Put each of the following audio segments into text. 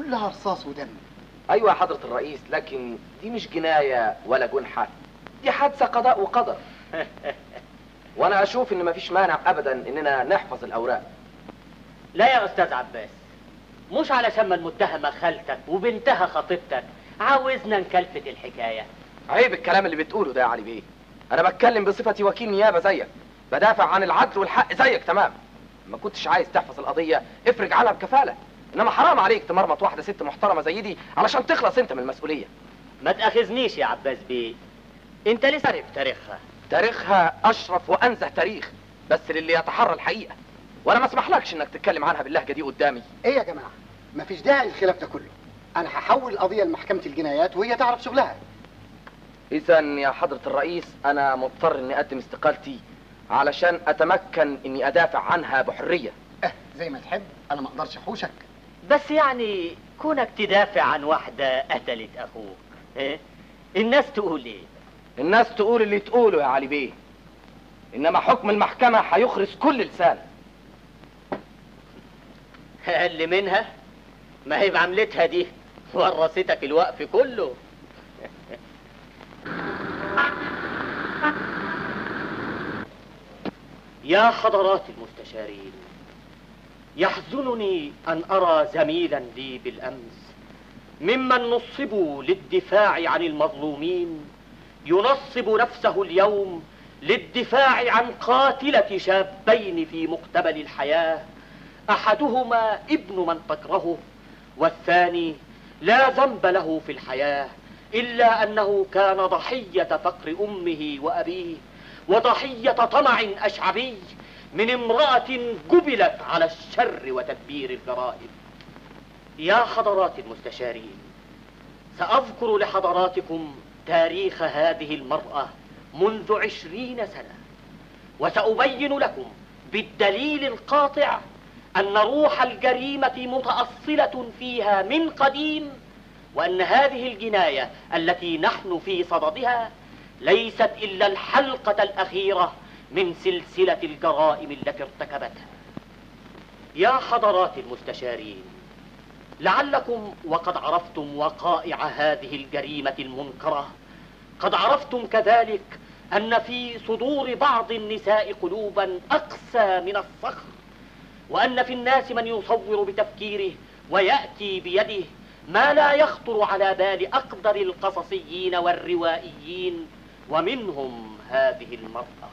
كلها رصاص ودم ايوه يا حضرة الرئيس لكن دي مش جناية ولا جنحة دي حادثة قضاء وقدر وانا اشوف ان مفيش مانع ابدا اننا نحفظ الاوراق لا يا استاذ عباس مش علشان ما المتهمة خالتك وبنتها خطيبتك عاوزنا نكلفت الحكاية عيب الكلام اللي بتقوله ده يا علي بيه انا بتكلم بصفتي وكيل نيابة زيك بدافع عن العدل والحق زيك تمام ما كنتش عايز تحفظ القضية افرج عنها بكفالة انما حرام عليك تمرمط واحدة ست محترمة زي دي علشان تخلص انت من المسؤولية ما تأخذنيش يا عباس بيه انت لسه عارف تاريخها تاريخها اشرف وانزه تاريخ بس للي يتحرى الحقيقة وانا ما اسمحلكش انك تتكلم عنها باللهجة دي قدامي ايه يا جماعه مفيش داعي للخلاف ده كله انا هحول القضيه لمحكمه الجنايات وهي تعرف شغلها اذا يا حضرة الرئيس انا مضطر اني اقدم استقالتي علشان اتمكن اني ادافع عنها بحرية اه زي ما تحب انا ما اقدرش احوشك بس يعني كونك تدافع عن واحدة قتلت اخوك إيه؟ الناس تقول ايه الناس تقول اللي تقوله يا علي بيه انما حكم المحكمة هيخرس كل لسان اقل منها ما هي بعملتها دي ورثتك الوقف كله يا حضرات المستشارين يحزنني ان ارى زميلا لي بالامس ممن نصبوا للدفاع عن المظلومين ينصب نفسه اليوم للدفاع عن قاتله شابين في مقتبل الحياه احدهما ابن من تكرهه والثاني لا ذنب له في الحياه الا انه كان ضحيه فقر امه وابيه وضحيه طمع اشعبي من امراه جبلت على الشر وتدبير الجرائم يا حضرات المستشارين ساذكر لحضراتكم تاريخ هذه المراه منذ عشرين سنه وسابين لكم بالدليل القاطع أن روح الجريمة متأصلة فيها من قديم وأن هذه الجناية التي نحن في صددها ليست إلا الحلقة الأخيرة من سلسلة الجرائم التي ارتكبتها يا حضرات المستشارين لعلكم وقد عرفتم وقائع هذه الجريمة المنكرة قد عرفتم كذلك أن في صدور بعض النساء قلوبا أقسى من الصخر وأن في الناس من يصور بتفكيره ويأتي بيده ما لا يخطر على بال أقدر القصصيين والروائيين ومنهم هذه المرأة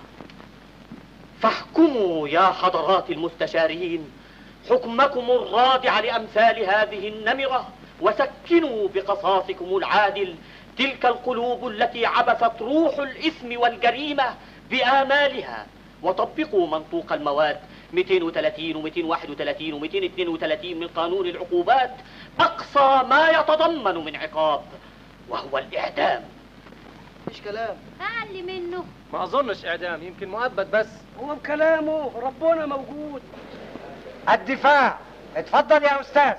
فاحكموا يا حضرات المستشارين حكمكم الرادع لأمثال هذه النمرة وسكنوا بقصاصكم العادل تلك القلوب التي عبثت روح الإثم والجريمة بآمالها وطبقوا منطوق المواد 230 و231 و232 من قانون العقوبات أقصى ما يتضمن من عقاب وهو الإعدام مش كلام أقل منه ما اظنش اعدام يمكن مؤبد بس هو بكلامه ربنا موجود الدفاع اتفضل يا استاذ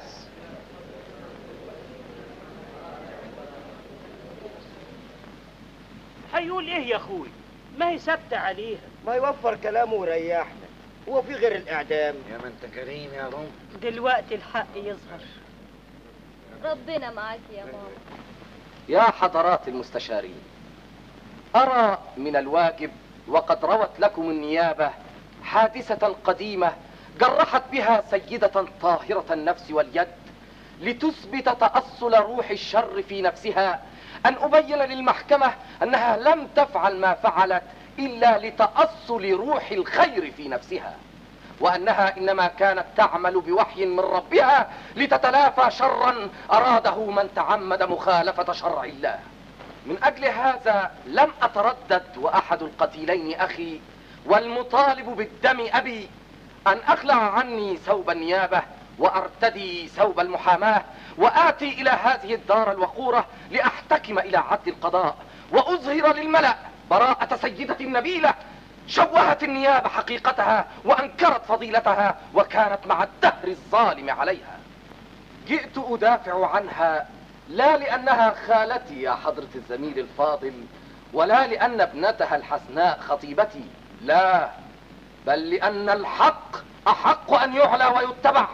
هيقول ايه يا اخوي ما هي ثابته عليها ما يوفر كلامه ويريحنا هو في غير الاعدام يا ما انت كريم يا رم دلوقتي الحق يظهر ربنا معاك يا ماما يا حضرات المستشارين أرى من الواجب وقد روت لكم النيابة حادثة قديمة جرحت بها سيدة طاهرة النفس واليد لتثبت تأصل روح الشر في نفسها أن أبين للمحكمة أنها لم تفعل ما فعلت إلا لتأصل روح الخير في نفسها وأنها إنما كانت تعمل بوحي من ربها لتتلافى شرا أراده من تعمد مخالفة شرع الله من أجل هذا لم أتردد وأحد القتيلين أخي والمطالب بالدم أبي أن أخلع عني ثوب النيابة وأرتدي ثوب المحاماة وآتي إلى هذه الدار الوقورة لأحتكم إلى عدل القضاء وأظهر للملأ براءة سيدة نبيلة شوهت النيابة حقيقتها وأنكرت فضيلتها وكانت مع الدهر الظالم عليها جئت أدافع عنها لا لأنها خالتي يا حضرة الزميل الفاضل ولا لأن ابنتها الحسناء خطيبتي لا بل لأن الحق أحق أن يعلى ويتبع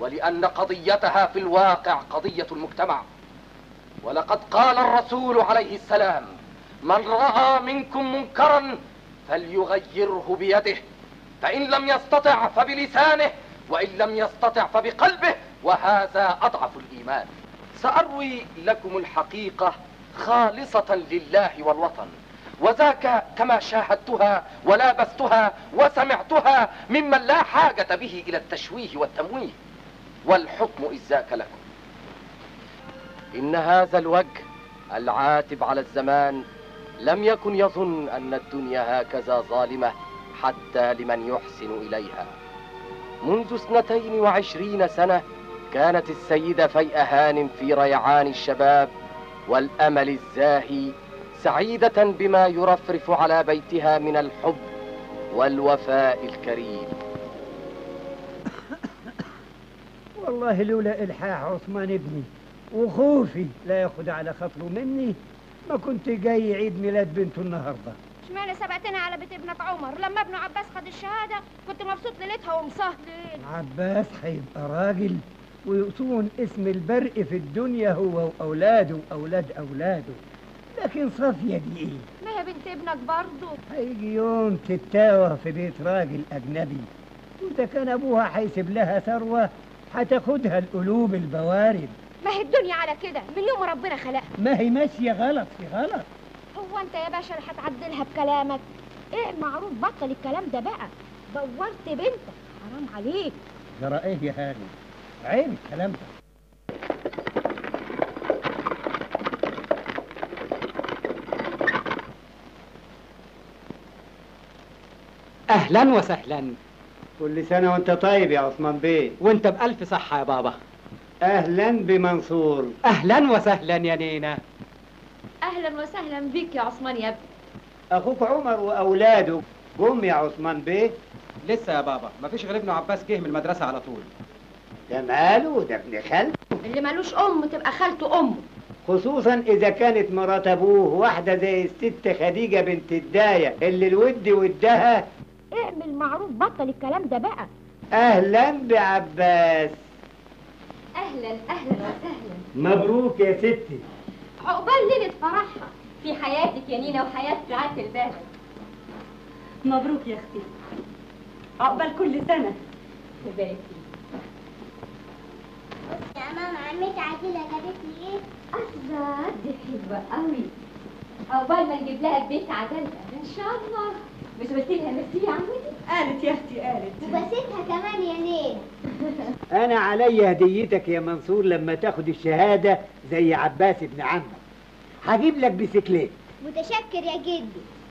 ولأن قضيتها في الواقع قضية المجتمع ولقد قال الرسول عليه السلام من رأى منكم منكرا فليغيره بيده فإن لم يستطع فبلسانه وإن لم يستطع فبقلبه وهذا أضعف الإيمان سأروي لكم الحقيقة خالصة لله والوطن وذاك كما شاهدتها ولابستها وسمعتها ممن لا حاجة به إلى التشويه والتمويه والحكم إذ ذاك لكم إن هذا الوجه العاتب على الزمان لم يكن يظن أن الدنيا هكذا ظالمة حتى لمن يحسن إليها منذ اثنتين وعشرين سنة كانت السيدة فيئة هانم في ريعان الشباب والأمل الزاهي سعيدة بما يرفرف على بيتها من الحب والوفاء الكريم والله لولا إلحاح عثمان ابني وخوفي لا ياخد على خاطره مني ما كنت جاي عيد ميلاد بنته النهارده اشمعنى سبقتنا على بيت ابنك عمر لما ابن عباس خد الشهاده كنت مبسوط ليلتها ومصهلل عباس هيبقى راجل ويصون اسم البرق في الدنيا هو واولاده واولاد اولاده لكن صافيه دي ايه ما هي بنت ابنك برضه هيجي يوم تتاوه في بيت راجل اجنبي وده كان ابوها هيسيب لها ثروه هتاخدها القلوب البوارد ما هي الدنيا على كده من يوم ما ربنا خلقها ما هي ماشيه غلط في غلط هو انت يا باشا اللي هتعدلها بكلامك ايه المعروف بطل الكلام ده بقى دورت بنتك حرام عليك جرى ايه يا هاني عيب الكلام ده اهلا وسهلا كل سنه وانت طيب يا عثمان بيه وانت بالف صحه يا بابا اهلا بمنصور اهلا وسهلا يا نينا اهلا وسهلا بيك يا عثمان يا ابني اخوك عمر واولاده جم يا عثمان بيه لسه يا بابا مفيش غير ابن عباس جه من المدرسه على طول ده ماله ده ابن خالته اللي ملوش ام تبقى خالته امه خصوصا اذا كانت مرات ابوه واحده زي الست خديجه بنت الدايه اللي الود ودها اعمل معروف بطل الكلام ده بقى اهلا بعباس اهلا اهلا وسهلا مبروك يا ستي عقبال ليله فرحها في حياتك يا نينا وحياه سعاده البلد مبروك يا اختي عقبال كل سنه تبارك فيك يا ماما عمتي عادلة جابت لي ايه؟ الله دي حلوه قوي عقبال ما نجيب لها البيت عدلها ان شاء الله مش قلت لها ميرسي يا عمتي قالت يا اختي قالت وبسيتها كمان يا نيل انا عليا هديتك يا منصور لما تاخد الشهاده زي عباس ابن عمك هجيب لك بسكليت متشكر يا جدي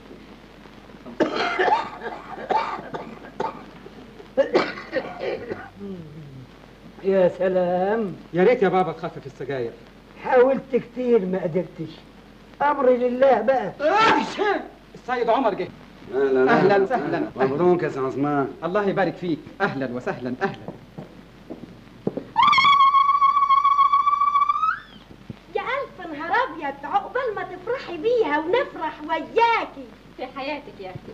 يا سلام يا ريت يا بابا تخفف السجاير حاولت كتير ما قدرتش امري لله بقى السيد عمر جه اهلا أهلاً وسهلاً. مبروك يا سي عثمان الله يبارك فيك اهلا وسهلا اهلا يا الف نهار ابيض عقبال ما تفرحي بيها ونفرح وياكي في حياتك يا اختي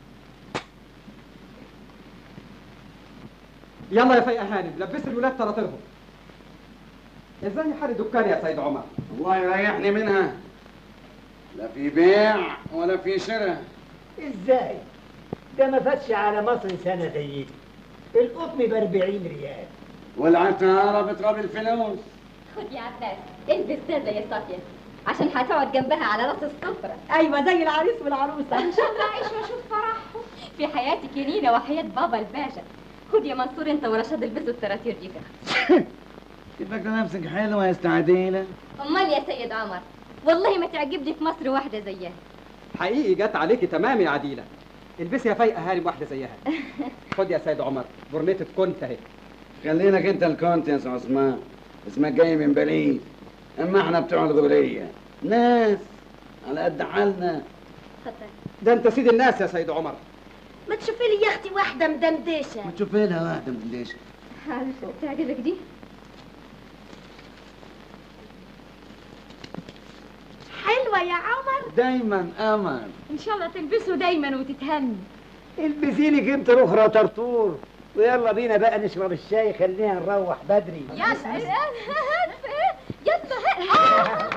يلا يا فيقة هانم لبس الولاد طراطيرهم ازاي حال الدكان يا سيد عمر الله يريحني منها لا في بيع ولا في شراء ازاي ده ما فاتش على مصر سنه زي دي القطن ب 40 ريال والعتارة بتراب الفلوس خد يا عباس البس ده يا صافيه عشان هتقعد جنبها على راس السفره ايوه زي العريس والعروسه ان شاء الله اعيش واشوف فرحهم في حياتك يا نينا وحياه بابا الباشا خد يا منصور انت ورشاد البسوا التراتير دي كده فاكرة نفسك حلوة يا استعديلة امال يا سيد عمر والله ما تعجبني في مصر واحده زيها حقيقي جت عليكي تمام يا عديله البسي يا فيقة هانم واحده زيها خد يا سيد عمر برنيتة كنت اهي خلينك انت الكونت يا سي عثمان اسمك جاي من باريس اما احنا بتوع الغولية ناس على قد حالنا ده انت سيد الناس يا سيد عمر ما تشوفي لي يا اختي واحده مدندشه ما تشوفي لها واحدة من ليش عارفه تعجبك دي حلوه يا عمر دايما امل ان شاء الله تلبسوا دايما وتتهنوا البسي لك انت الاخرى طرطور ويلا بينا بقى نشرب الشاي خلينا نروح بدري يلا يلا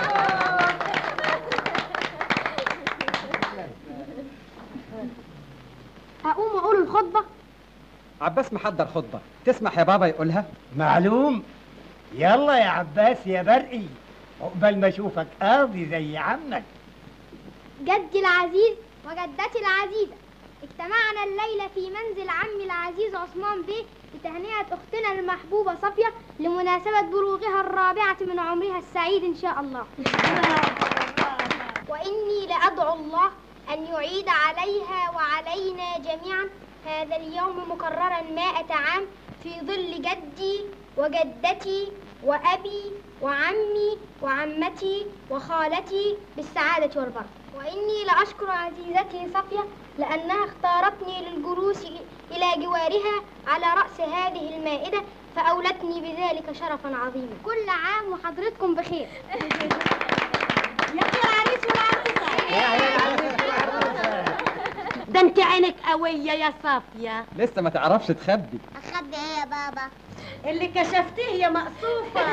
اقوم اقول الخطبه عباس محضر خطبة تسمح يا بابا يقولها معلوم يلا يا عباس يا برقي عقبال ما اشوفك قاضي زي عمك جدي العزيز وجدتي العزيزة اجتمعنا الليلة في منزل عمي العزيز عثمان بيه لتهنئة أختنا المحبوبة صفية لمناسبة بلوغها الرابعة من عمرها السعيد إن شاء الله وإني لأدعو الله أن يعيد عليها وعلينا جميعا هذا اليوم مكررا مائة عام في ظل جدي وجدتي وأبي وعمي وعمتي وخالتي بالسعادة والبركة وإني لأشكر عزيزتي صفية لأنها اختارتني للجلوس إلى جوارها على رأس هذه المائدة فأولتني بذلك شرفا عظيما كل عام وحضرتكم بخير يا العريس ده انت عينك قوية يا صافية لسه ما تعرفش تخبي أخبي إيه يا بابا اللي كشفتيه يا مقصوفة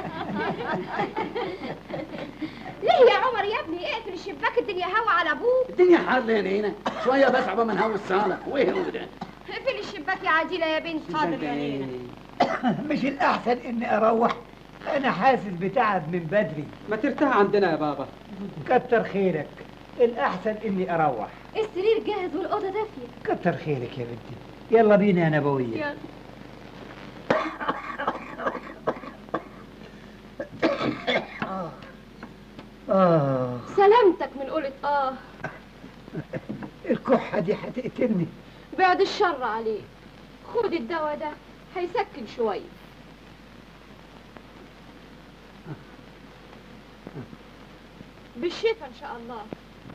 ليه يا عمر يا ابني اقفل الشباك الدنيا هوا على ابوك الدنيا حر هنا هنا شويه بس عقبال ما نهوي الصاله وايه هو ده اقفل الشباك يا عديلة يا بنتي حاضر يا نينا مش الأحسن إني أروح أنا حاسس بتعب من بدري ما ترتاح عندنا يا بابا كتر خيرك الأحسن إني أروح السرير جاهز والأوضة دافية كتر خيرك يا بنتي يلا بينا يا نبوية يلا آه سلامتك من قولة اه الكحة دي هتقتلني بعد الشر عليك خد الدواء ده هيسكن شوية بالشفا ان شاء الله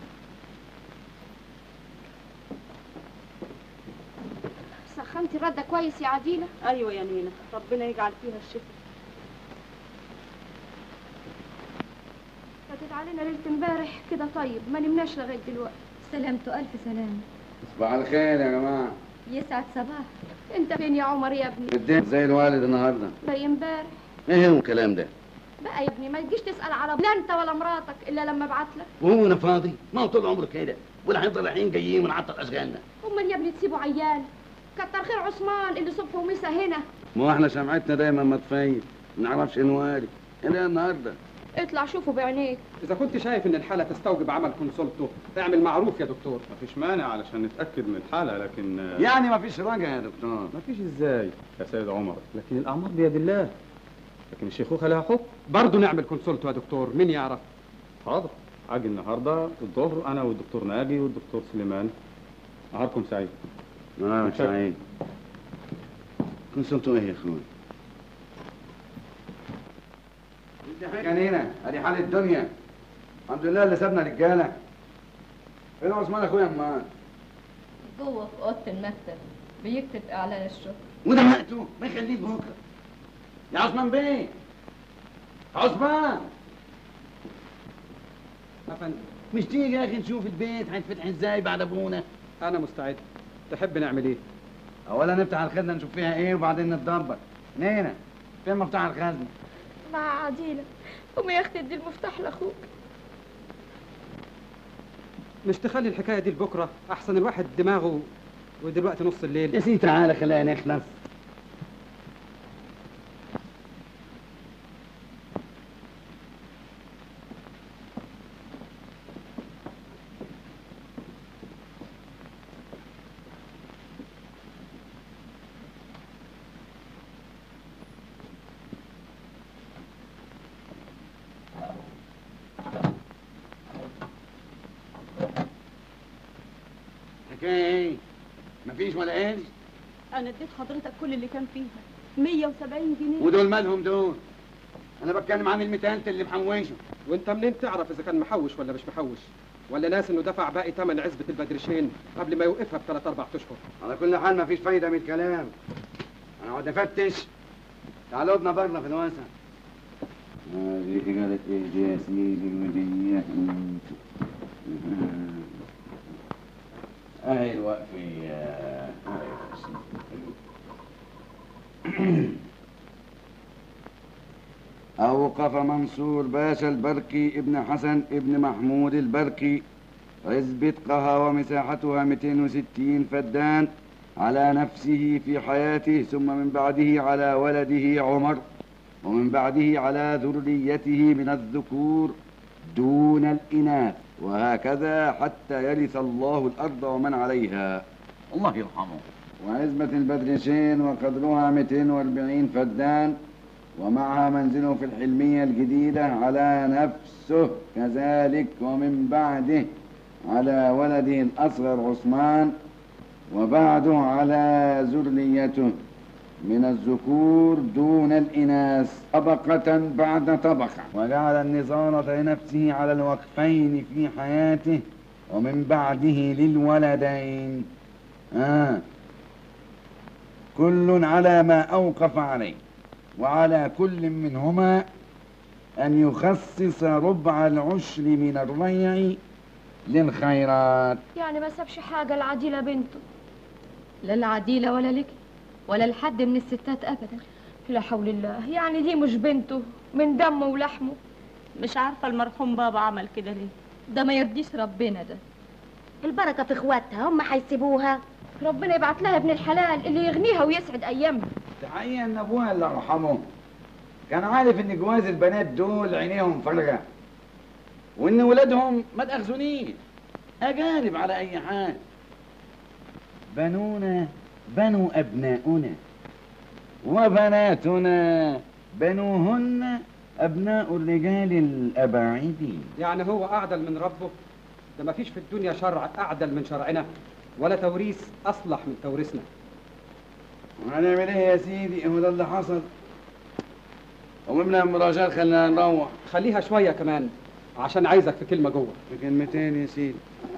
سخنتي الردة كويس يا عديلة ايوه يا نينا ربنا يجعل فيها الشفاء فاتت علينا ليلة امبارح كده طيب ما نمناش لغاية دلوقتي سلامته ألف سلام صباح الخير يا جماعه يسعد صباح انت فين يا عمر يا ابني الدنيا زي الوالد النهارده زي امبارح ايه هو الكلام ده بقى يا ابني ما تجيش تسأل على لا انت ولا مراتك الا لما ابعت لك وهو انا فاضي ما هو طول عمره كده ولا هنفضل رايحين جايين ونعطل اشغالنا امال يا ابني تسيبه عيان كتر خير عثمان اللي صبح ومسا هنا ما هو احنا شمعتنا دايما مطفيه ما نعرفش نوالي الا النهارده اطلع شوفه بعينيك إذا كنت شايف إن الحالة تستوجب عمل كونسولته اعمل معروف يا دكتور مفيش مانع علشان نتأكد من الحالة لكن يعني ما فيش رجع يا دكتور مفيش ازاي يا سيد عمر لكن الأعمار بيد الله لكن الشيخوخة لها حكم برضه نعمل كونسولته يا دكتور مين يعرف حاضر اجي النهارده الظهر انا والدكتور ناجي والدكتور سليمان نهاركم سعيد نعم سعيد كنتوا ايه يا اخوي كان هنا ادي حال الدنيا الحمد لله اللي سابنا رجاله فين عثمان اخويا امال جوه في أوضة المكتب بيكتب إعلان الشغل وده وقته ما يخليه بكره يا عثمان بيه عثمان يا فندم مش تيجي يا اخي نشوف البيت هيتفتح ازاي بعد ابونا أنا مستعد تحب نعمل إيه؟ اولا نفتح الخزنه نشوف فيها ايه وبعدين نتدبر نينا فين مفتاح الخزنه مع عديلة قومي يا اختي ادي المفتاح لاخوك مش تخلي الحكاية دي لبكرة أحسن الواحد دماغه ودلوقتي نص الليل يا سيدي تعالى خلينا نخلص حكايه ايه مفيش ولا ايه انا اديت حضرتك كل اللي كان فيها 170 جنيه ودول مالهم دول انا بتكلم عن الميتانت اللي محوشه وأنت منين تعرف إذا كان محوش ولا مش محوش؟ ولا ناس إنه دفع باقي ثمن عزبة البدرشين قبل ما يوقفها بثلاث أربع أشهر على كل حال مفيش فايده من الكلام انا اقعد افتش تعالوا ابنا بره في الواسع هذه قالت ايه دي يا سيدي الودية اهي الوقفية اهي يا سيدي أوقف منصور باشا البرقي ابن حسن ابن محمود البرقي عزبة قهوة مساحتها 260 فدان على نفسه في حياته ثم من بعده على ولده عمر ومن بعده على ذريته من الذكور دون الإناث وهكذا حتى يرث الله الأرض ومن عليها الله يرحمه وعزبة البدرشين وقدرها 240 فدان ومعها منزله في الحلمية الجديدة على نفسه كذلك ومن بعده على ولده الأصغر عثمان وبعده على ذريته من الذكور دون الإناث طبقة بعد طبقة وجعل النظارة لنفسه على الوقفين في حياته ومن بعده للولدين آه. كل على ما أوقف عليه وعلى كل منهما أن يخصص ربع العشر من الريع للخيرات يعني ما سابش حاجة العديلة بنته لا العديلة ولا لك ولا لحد من الستات أبدا لا حول الله يعني دي مش بنته من دمه ولحمه مش عارفة المرحوم بابا عمل كده ليه ده ما يرضيش ربنا ده البركة في اخواتها هم هيسيبوها ربنا يبعت لها ابن الحلال اللي يغنيها ويسعد أيامها تحقيق ان ابوها الله يرحمه كان عارف ان جواز البنات دول عينيهم فارغه وان ولادهم ما تاخذونيش اجانب على اي حال بنونا بنو ابناؤنا وبناتنا بنوهن ابناء الرجال الاباعدين يعني هو أعدل من ربه ده ما فيش في الدنيا شرع أعدل من شرعنا ولا توريث أصلح من توريثنا هنعمل ايه يا سيدي هو ده اللي حصل وممنا مراجعات خلينا نروح خليها شوية كمان عشان عايزك في كلمة جوه في كلمتين يا سيدي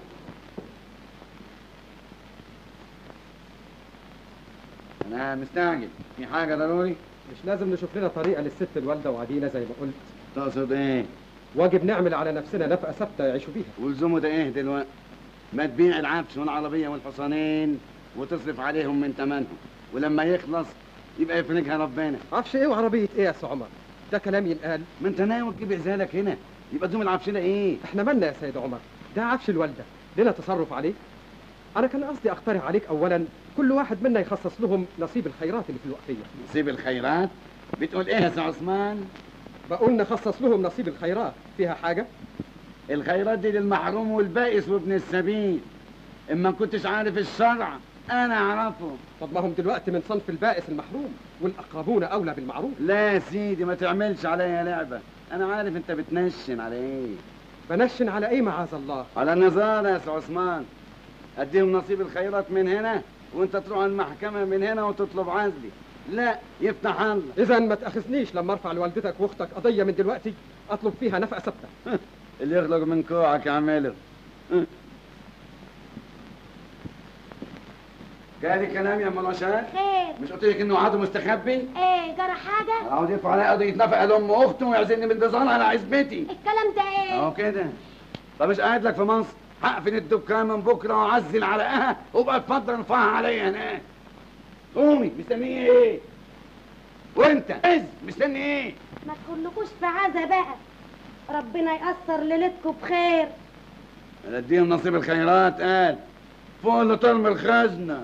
انا مستعجل في حاجه ضروري مش لازم نشوف لنا طريقة للست الوالدة وعديلة زي ما قلت تقصد ايه واجب نعمل على نفسنا نفقة ثابتة يعيشوا بيها ولزومه ده ايه دلوقتي ما تبيع العفش والعربيه والحصانين وتصرف عليهم من ثمنهم ولما يخلص يبقى يفرجها ربنا عفش ايه وعربية ايه يا سي عمر ده كلام ينقال ما انت ناوي تجيب عزالك هنا يبقى دوم العفش ده ايه احنا مالنا يا سيد عمر ده عفش الوالدة لنا تصرف عليه انا كان قصدي اقترح عليك اولا كل واحد منا يخصص لهم نصيب الخيرات اللي في الوقفية نصيب الخيرات بتقول ايه يا سي عثمان بقول نخصص لهم نصيب الخيرات فيها حاجة الخيرات دي للمحروم والبائس وابن السبيل اما كنتش عارف الشرع انا اعرفه طب ما هم دلوقتي من صنف البائس المحروم والاقربون اولى بالمعروف لا يا سيدي ما تعملش عليا لعبه انا عارف انت بتنشن على ايه بنشن على ايه معاذ الله على النظارة يا سي عثمان اديهم نصيب الخيرات من هنا وانت تروح على المحكمة من هنا وتطلب عزلي لا يفتح الله اذا ما تاخذنيش لما ارفع لوالدتك واختك قضية من دلوقتي اطلب فيها نفقة ثابتة اللي يخلق من كوعك اعمله جالي كلام يا ام رشاد خير مش قلت لك انه عدو مستخبي ايه جرى حاجة عاوز يرفع عليا قضية نفقة لام اخته ويعزلني بالنظام على عزبتي الكلام ده ايه اهو كده طب مش قاعد لك في مصر هقفل الدكان من بكره واعزل على اها وبقى اتفضل ارفعها عليا هناك قومي مستنيه ايه وانت عز مستني ايه ما تخلكوش في عزا بقى ربنا يأثر ليلتكم بخير اديهم نصيب الخيرات قال فوق اللي طرم الخزنه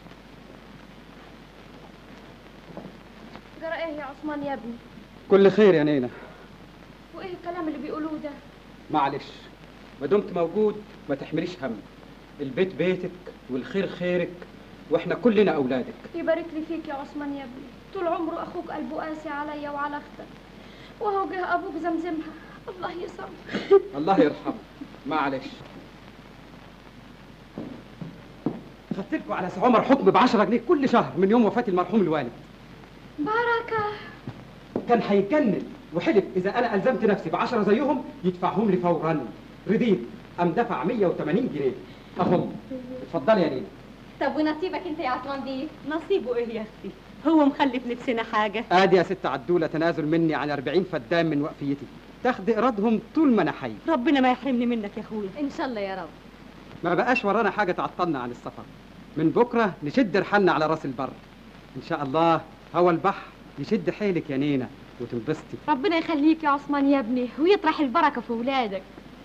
جرى ايه يا عثمان يا ابني كل خير يا نينا وايه الكلام اللي بيقولوه ده معلش ما دمت موجود ما تحمليش هم البيت بيتك والخير خيرك واحنا كلنا اولادك يبارك لي فيك يا عثمان يا ابني طول عمره اخوك قلبه قاسي عليا وعلى اختك وهو جه ابوك زمزمها الله يسامحه الله يرحمه معلش خدت لكم على سي عمر حكم ب 10 جنيه كل شهر من يوم وفاه المرحوم الوالد بركه كان هيتجنن وحلف اذا انا الزمت نفسي ب 10 زيهم يدفعهم لي فورا رضيت قام دفع 180 جنيه اهم اتفضلي يا نينا طب ونصيبك انت يا عثمان دي نصيبه ايه يا اختي هو مخلف نفسنا حاجة ادي يا ست عدوله تنازل مني عن 40 فدان من وقفيتي تاخد ايرادهم طول ما انا حي ربنا ما يحرمني منك يا اخويا ان شاء الله يا رب ما بقاش ورانا حاجه تعطلنا عن السفر من بكرة نشد رحلنا على راس البر إن شاء الله هوا البحر يشد حيلك يا نينا وتنبسطي ربنا يخليك يا عثمان يا ابني ويطرح البركة في ولادك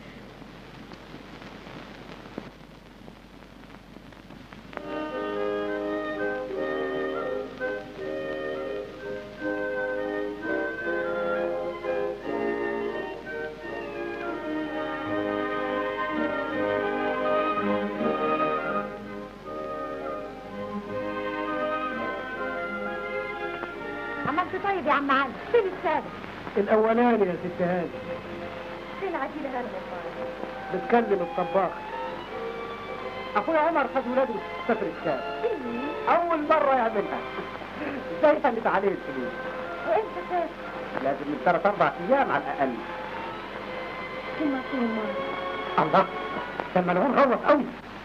عملت طيب يا عم علي فين السابق الاولاني يا ست هاني فين عجينة هاني والله بتكلم الطباخ اخويا عمر خد ولاده سفر الشام اول مره يعملها ازاي فلت عليه الفلوس وانت فين لازم من ثلاث اربع ايام على الاقل ثم فين مرة الله كان ملعون غلط قوي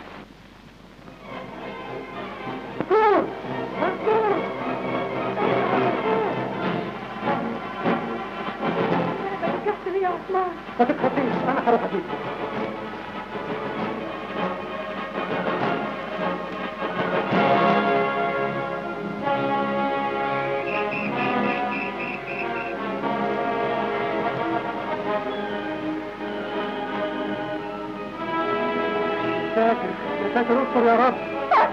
رجعت ليه يا عثمان ما تتخطيش انا هروح اجيب ساتر يا ساتر استر يا رب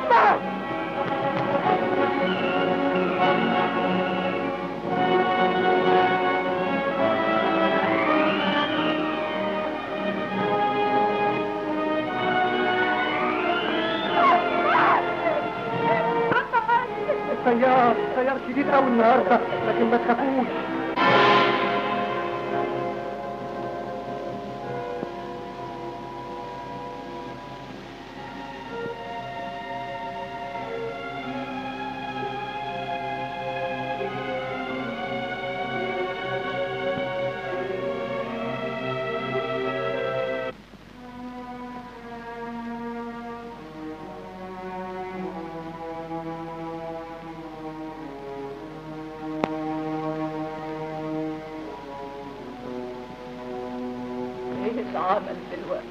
السيار السيار شديد قوي النهارده لكن ما تخافوش ايه اللي عمل دلوقتي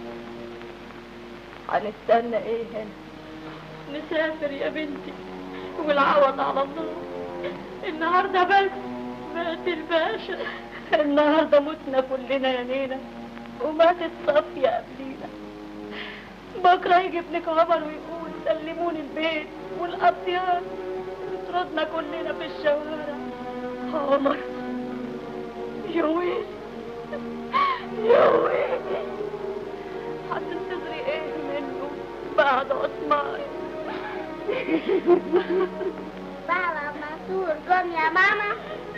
هنستنى ايه هنا نسافر يا بنتي والعوض على الله النهارده بس مات الباشا النهارده متنا كلنا يا نينا وماتت صفية قبلينا بكره يجي ابنك عمر ويقول سلموني البيت والاطيار يطردنا كلنا في الشوارع عمر يا ويلي يا ويلي هتنتظري ايه منه بعد عثمان بابا منصور قوم يا ماما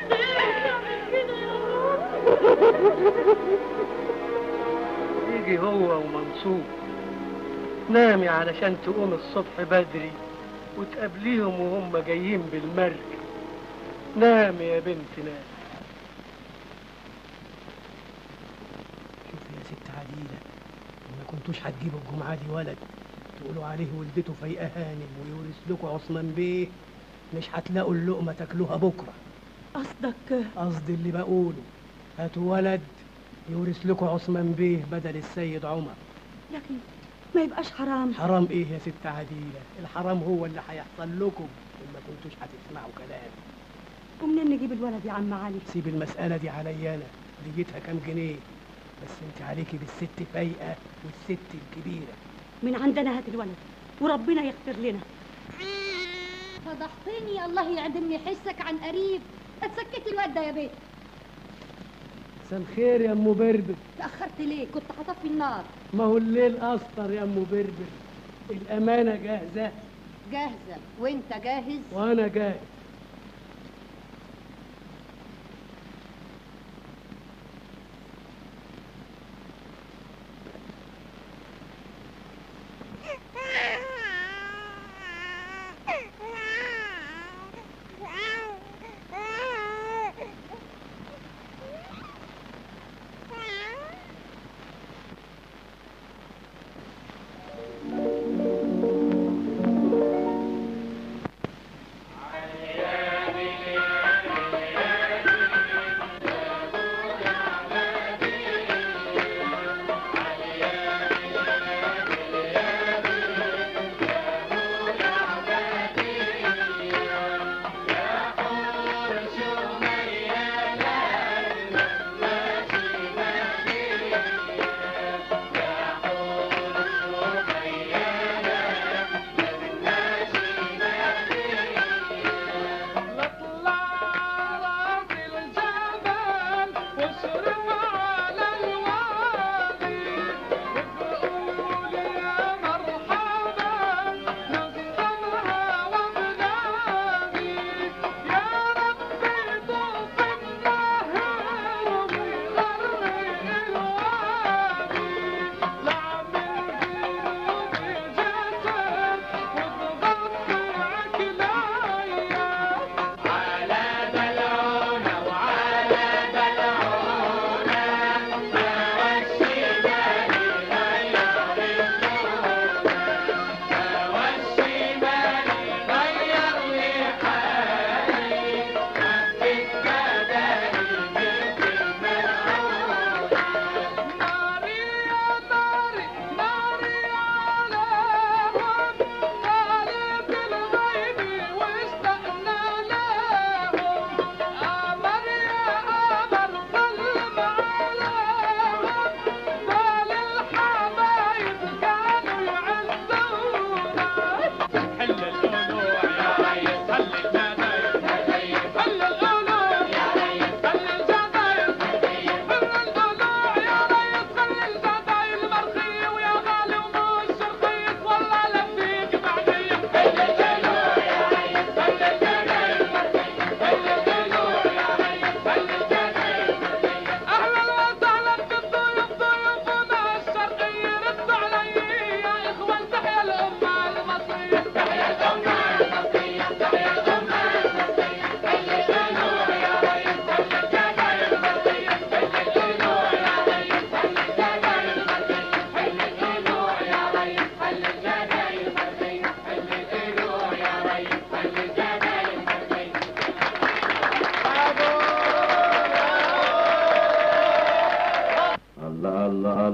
يجي هو ومنصور نامي علشان تقوم الصبح بدري وتقابليهم وهم جايين بالمركب نامي يا بنت نام شوف يا ست عديلة ما كنتوش هتجيبوا الجمعة دي ولد تقولوا عليه ولدته فايقة هانم ويورث لكم عثمان بيه مش هتلاقوا اللقمة تاكلوها بكرة قصدك قصدي اللي بقوله هاتوا ولد يورث لكم عثمان بيه بدل السيد عمر لكن ما يبقاش حرام حرام ايه يا ست عديلة الحرام هو اللي هيحصل لكم إن ما كنتوش هتسمعوا كلام ومنين نجيب الولد يا عم علي سيب المسألة دي عليا أنا ديتها كام جنيه بس انت عليكي بالست فايقة والست الكبيرة من عندنا هات الولد وربنا يغفر لنا فضحتني الله يعدمني حسك عن قريب اتسكتي الواد ده يا بيه مساء الخير يا ام بربر تأخرت ليه كنت هطفي النار ما هو الليل أسطر يا ام بربر الأمانة جاهزة جاهزة وانت جاهز وأنا جاهز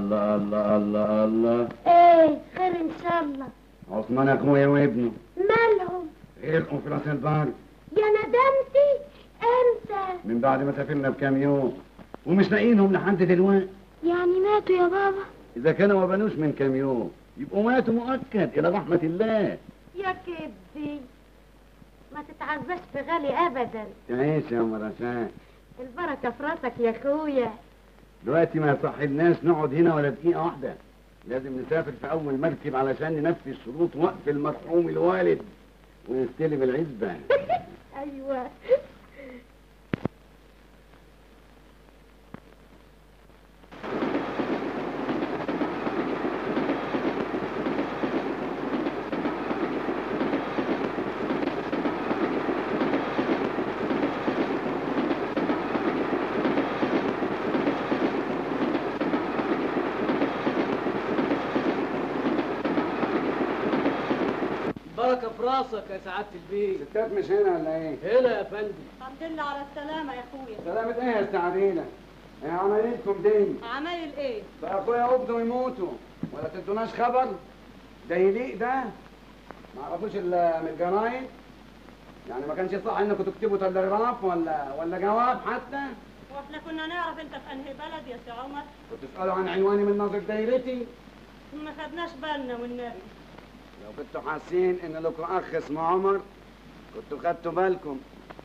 الله الله الله الله ايه خير ان شاء الله عثمان اخويا وابنه مالهم غرقوا في راس البر يا ندمتي امتى من بعد ما سافرنا بكام يوم ومش لاقيينهم لحد دلوقتي يعني ماتوا يا بابا اذا كانوا ما بنوش من كام يوم يبقوا ماتوا مؤكد الى رحمه الله يا كبدي ما تتعزاش في غالي ابدا تعيش يا ام رشاد البركه في راسك يا اخويا دلوقتي ما يصحلناش نقعد هنا ولا دقيقه واحده لازم نسافر في اول مركب علشان ننفذ شروط وقف المرحوم الوالد ونستلم العزبه ايوه بركة في راسك يا سعادة البيت ستات مش هنا ولا ايه؟ هنا يا فندم الحمد لله على السلامة يا اخويا سلامة ايه يا استعدينا؟ ايه عمليتكم دي؟ عمايل ايه؟ بقى اخويا وابنه يموتوا ولا تدوناش خبر؟ ده يليق ده؟ ما عرفوش الا من الجرايد؟ يعني ما كانش صح انكم تكتبوا تلغراف ولا ولا جواب حتى؟ واحنا كنا نعرف انت في انهي بلد يا سي عمر كنتوا تسألوا عن عنواني من نظر دايرتي؟ ما خدناش بالنا والنبي لو كنتوا حاسين ان لكم اخ اسمه عمر كنتوا خدتوا بالكم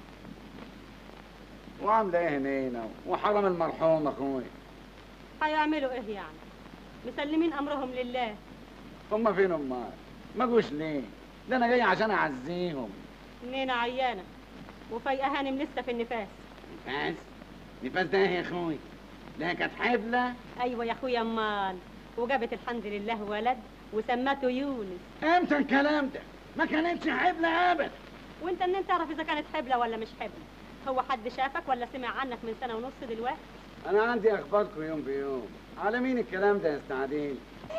وعامله ايه هنا وحرم المرحوم اخوي هيعملوا ايه يعني؟ مسلمين امرهم لله هم فين امال ما جوش ليه ده انا جاي عشان اعزيهم نينا عيانة وفايقة هانم لسه في النفاس نفاس نفاس ده ايه يا اخوي ده كانت حبلة ايوه يا اخويا امال وجابت الحمد لله ولد وسمته يونس امتى الكلام ده ما كانتش حبلة ابدا وانت منين تعرف اذا كانت حبلة ولا مش حبلة هو حد شافك ولا سمع عنك من سنة ونص دلوقتي انا عندي اخباركم يوم بيوم على مين الكلام ده يا استعدين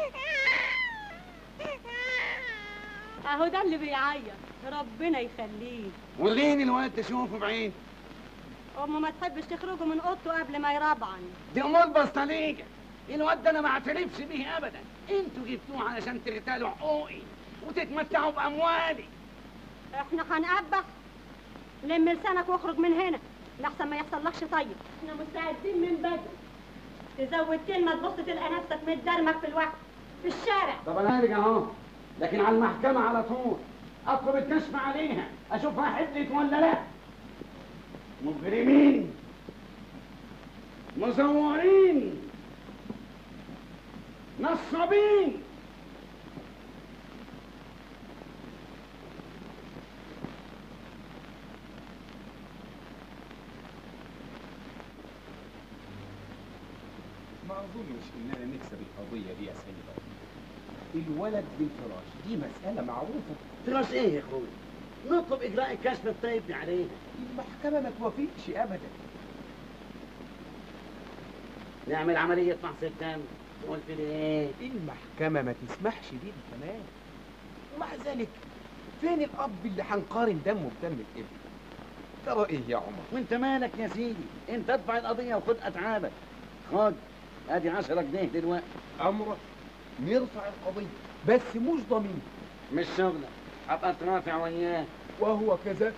اهو ده اللي بيعيط ربنا يخليه وريني الواد تشوفه بعين امه ما تحبش تخرجوا من اوضته قبل ما يربعن دي امور بسطليجة الواد ده انا ما اعترفش بيه ابدا انتوا جبتوه علشان تغتالوا حقوقي وتتمتعوا باموالي احنا هنقبح لم لسانك واخرج من هنا لحسن ما يحصلكش طيب احنا مستعدين من بدري تزود كلمة تبص تلقى نفسك متدرمك في الوقت في الشارع طب انا هرجع اهو لكن على المحكمة على طول اطلب الكشف عليها اشوفها حبلت ولا لا مجرمين مزورين نصابين ما اظنش اننا نكسب القضيه دي يا سيد الولد بالفراش دي مساله معروفه فراش ايه يا اخوي نطلب اجراء الكشف الطيب عليه المحكمه ما توافقش ابدا نعمل عملية فحص الدم قلت لي ايه المحكمه ما تسمحش بيه كمان ومع ذلك فين الاب اللي هنقارن دمه بدم الابن ترى ايه يا عمر وانت مالك يا سيدي انت ادفع القضية وخد اتعابك خد ادي 10 جنيه دلوقتي امرك نرفع القضيه بس مش ضمين مش شغلك ابقى اترافع وياه وهو كذا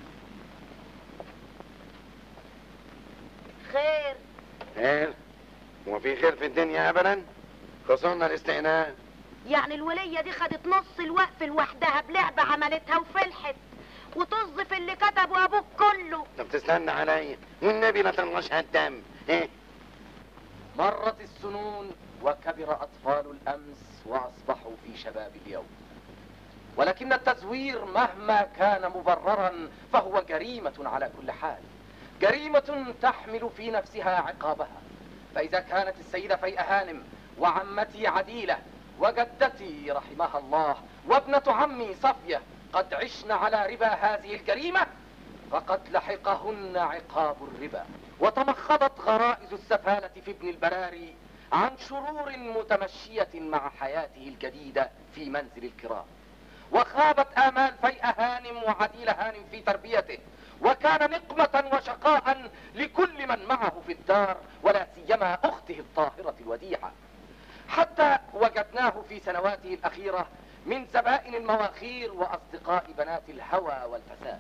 خير خير هو في خير في الدنيا ابدا خسرنا الاستئناف يعني الولية دي خدت نص الوقف لوحدها بلعبة عملتها وفلحت وطز في اللي كتبه ابوك كله طب تستنى عليا والنبي لا تنغشها الدم ايه مرت السنون وكبر أطفال الأمس وأصبحوا في شباب اليوم ولكن التزوير مهما كان مبررا فهو جريمة على كل حال جريمة تحمل في نفسها عقابها فإذا كانت السيدة فيئة هانم وعمتي عديلة وجدتي رحمها الله وابنة عمي صفية قد عشن على ربا هذه الجريمة فقد لحقهن عقاب الربا وتمخضت غرائز السفالة في ابن البراري عن شرور متمشية مع حياته الجديدة في منزل الكرام وخابت آمال فيئة هانم وعديل هانم في تربيته وكان نقمة وشقاء لكل من معه في الدار ولا سيما أخته الطاهرة الوديعة حتى وجدناه في سنواته الأخيرة من زبائن المواخير وأصدقاء بنات الهوى والفساد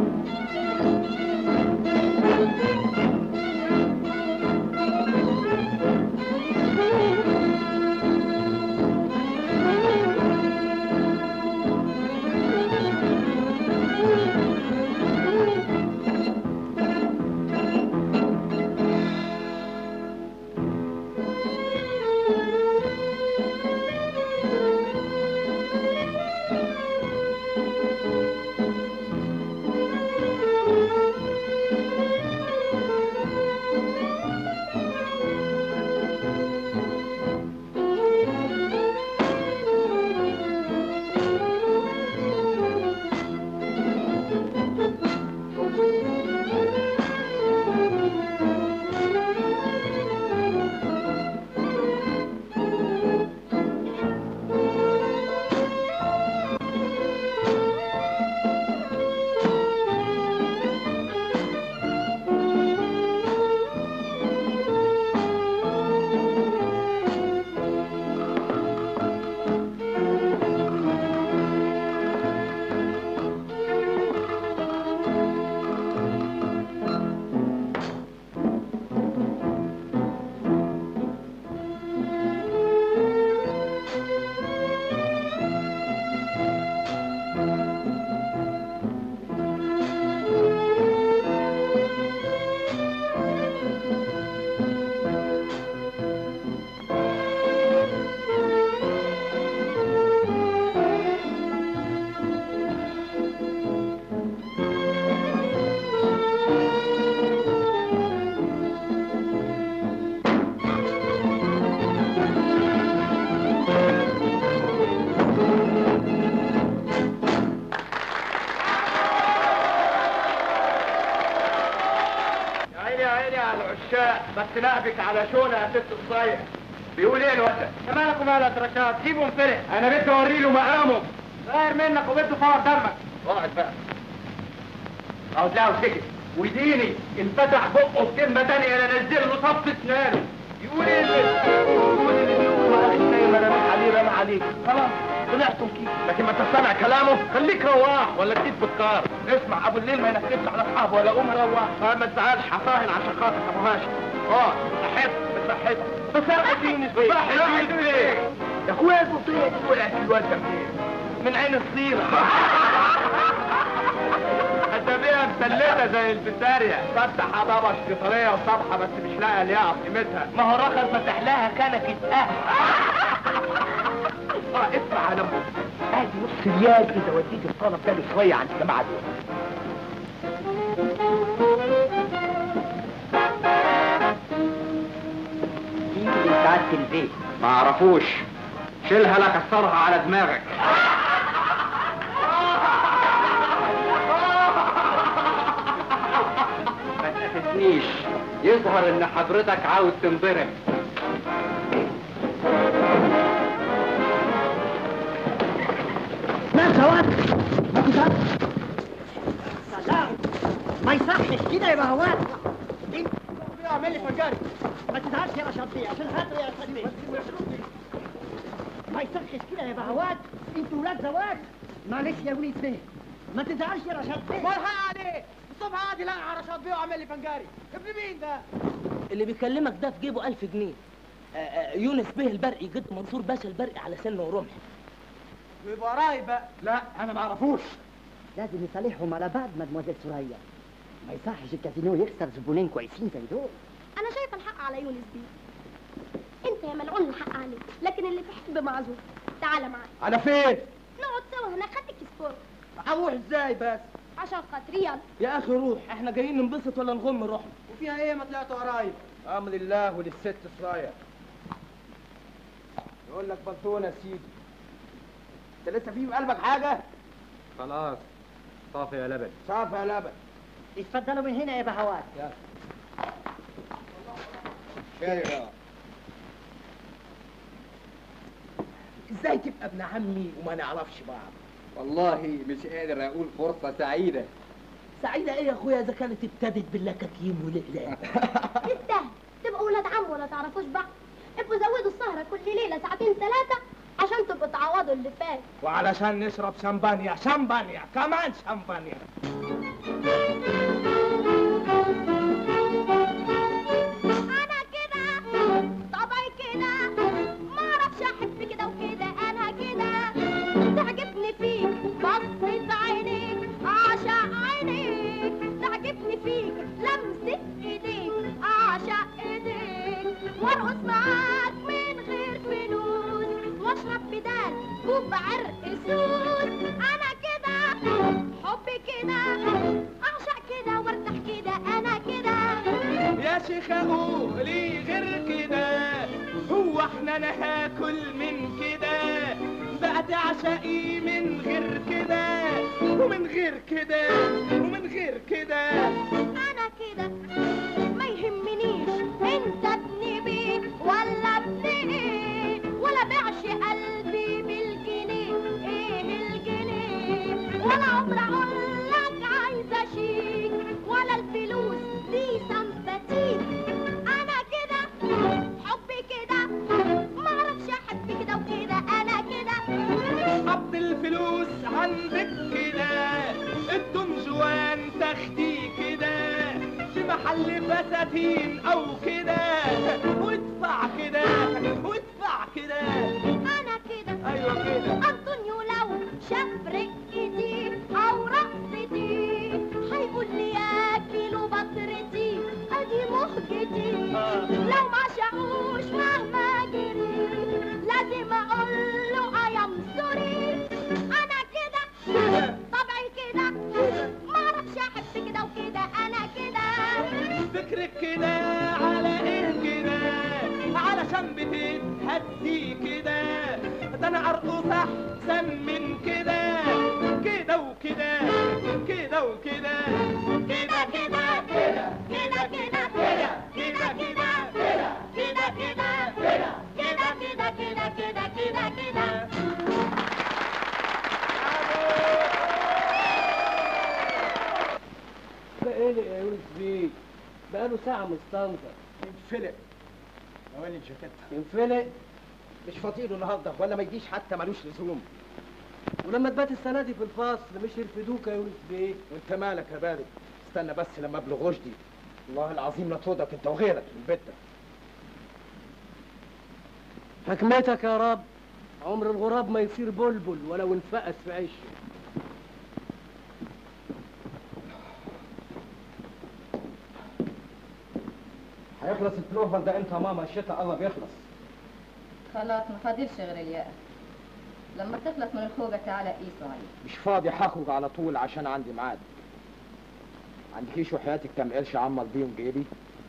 يا عيني يا عيني على العشاق بس لعبك على شونه يا ست الصيح بيقول ايه الواد ده؟ مالك ومالك رشاد سيبه انفرح انا بدي اوري له مقامه غير منك وبده فور دمك اقعد بقى اقعد لا وسكت وديني انفتح بقه بكلمه تانية انا انزل له صف اسنانه يقول ايه ده؟ يقول اللي بيقوله يا اخي النايم انا مش عليه رمى عليك خلاص طلعتم كيف لكن ما انت سامع كلامه خليك رواح ولا تجيب بالكار اسمع ابو الليل ما ينكدش على اصحابه ولا قوم روح اه ما تزعلش هفاهن عشان خاطر ابو هاشم اه صحيت بتصحيت بصحتي يونس صحتي ايه يا اخويا البطيئه دي وقعت في الواد ده منين؟ من عين الصير اسابيع مسلته زي البسارية فتح ضبش قطرية وصبحة بس مش لاقي اللي يعرف قيمتها ما هو رخص فتح لها كنكة اهل اه اسمع يا نمو ادي نص ريال اذا وديت الطلب ده شوية عند الجماعة دول مين اللي سعادة البيت؟ ما اعرفوش شيلها لا كسرها على دماغك ما تقفزنيش يظهر ان حضرتك عاوز تنضرب لا سواد ما تزعلش سلام ما يصحش كده يا بهوات انت اعمل لي فجاري ما تزعلش يا رشاد عشان خاطري يا رشاد بيه ما يصحش كده يا بهوات انتوا ولاد زواج معلش يا وليد بيه ما تزعلش يا رشاد بيه مرحبا عليه الصبح عادي لا على رشاد بيه وعمل لي فنجاري ابن مين ده اللي بيكلمك ده في جيبه ألف جنيه آه، آه، يونس به البرقي جد منصور باشا البرقي على سن ورمح ويبقى رايب بقى لا انا ما اعرفوش لازم يصالحهم على بعض مدموزيل سوريا ما يصحش الكازينو يخسر زبونين كويسين زي دول انا شايفه الحق على يونس بيه انت يا ملعون الحق عليك لكن اللي تحب معذور تعالى معايا على فين نقعد سوا هناك خدك سبور هنروح ازاي بس عشان خاطري يلا يا أخي روح احنا جايين ننبسط ولا نغم روحنا وفيها ايه ما طلعتوا قرايب امر الله وللست صرايا يقول لك بلطونه يا سيدي انت لسه في قلبك حاجه خلاص صافي يا لبن صافي يا لبن اتفضلوا من هنا يا بهوات خير ازاي تبقى ابن عمي وما نعرفش بعض والله مش قادر اقول فرصة سعيدة سعيدة ايه يا اخويا اذا كانت ابتدت باللكاكيم والاقلام تستاهل تبقوا ولاد عم ولا تعرفوش بعض ابقوا زودوا السهرة كل ليلة ساعات اللي فات وعلشان نشرب شمبانيا شمبانيا كمان شمبانيا انا كده طبعي كده ما اعرفش احب كده وكده انا كده تعجبني فيك بصة عينيك اعشق عينيك تعجبني فيك لمسة ايديك اعشق ايديك وارقص معاك من غير فلوس واشرب بدال كوب عرق سوس انا كده حبي كده اعشق كده وارتاح كده انا كده يا شيخة قولي غير كده هو احنا نهاكل من كده بقى تعشقي من غير كده ومن غير كده ومن غير كده انا كده ما يهمنيش انت ابن بيه ولا ابن ايه ولا بيعش قلبي بالجنيه ايه الجنيه ولا عمر اقول لك عايزه شيك ولا الفلوس دي سمباتيك انا كده حبي كده ما اعرفش احب كده وكده انا كده قبض الفلوس عندك كده الدم جوان تاخدي كده في محل فساتين او كده وادفع كده وادفع كده انا كده ايوه كده انطونيو لو شاف رقتي او رقصتي هيقول لي يا كيلو بطرتي ادي مهجتي لو ما شافوش مهما جري لازم اقول له اي ام سوري انا كده طبعي كده ما اعرفش احب كده وكده انا كده فكرك كده على ايه كده علشان بتتهدي كده ده انا ارقص احسن من كده كده وكده كده وكده كده كده كده كده كده كده كده كده كده كده كده كده كده كده كده كده كده بقالي يا يونس بيه بقاله ساعة مستنظر ينفلق نوالي الجاكيت ينفلق مش فاضيله النهارده ولا ما يجيش حتى ملوش لزوم ولما تبات السنة دي في الفصل مش يرفدوك يا يونس بيه وانت مالك يا بارد استنى بس لما ابلغ رشدي والله العظيم لا تطردك انت وغيرك من بيتك حكمتك يا رب عمر الغراب ما يصير بلبل ولو انفقس في عشه هيخلص البلوفر ده امتى يا ماما الشتاء قرب يخلص خلاص ما فاضلش غير الياقة لما تخلص من الخوجة تعالى قيسوا عليه مش فاضي هخرج على طول عشان عندي ميعاد عندكيش وحياتك كام قرش عمر بيهم جيبي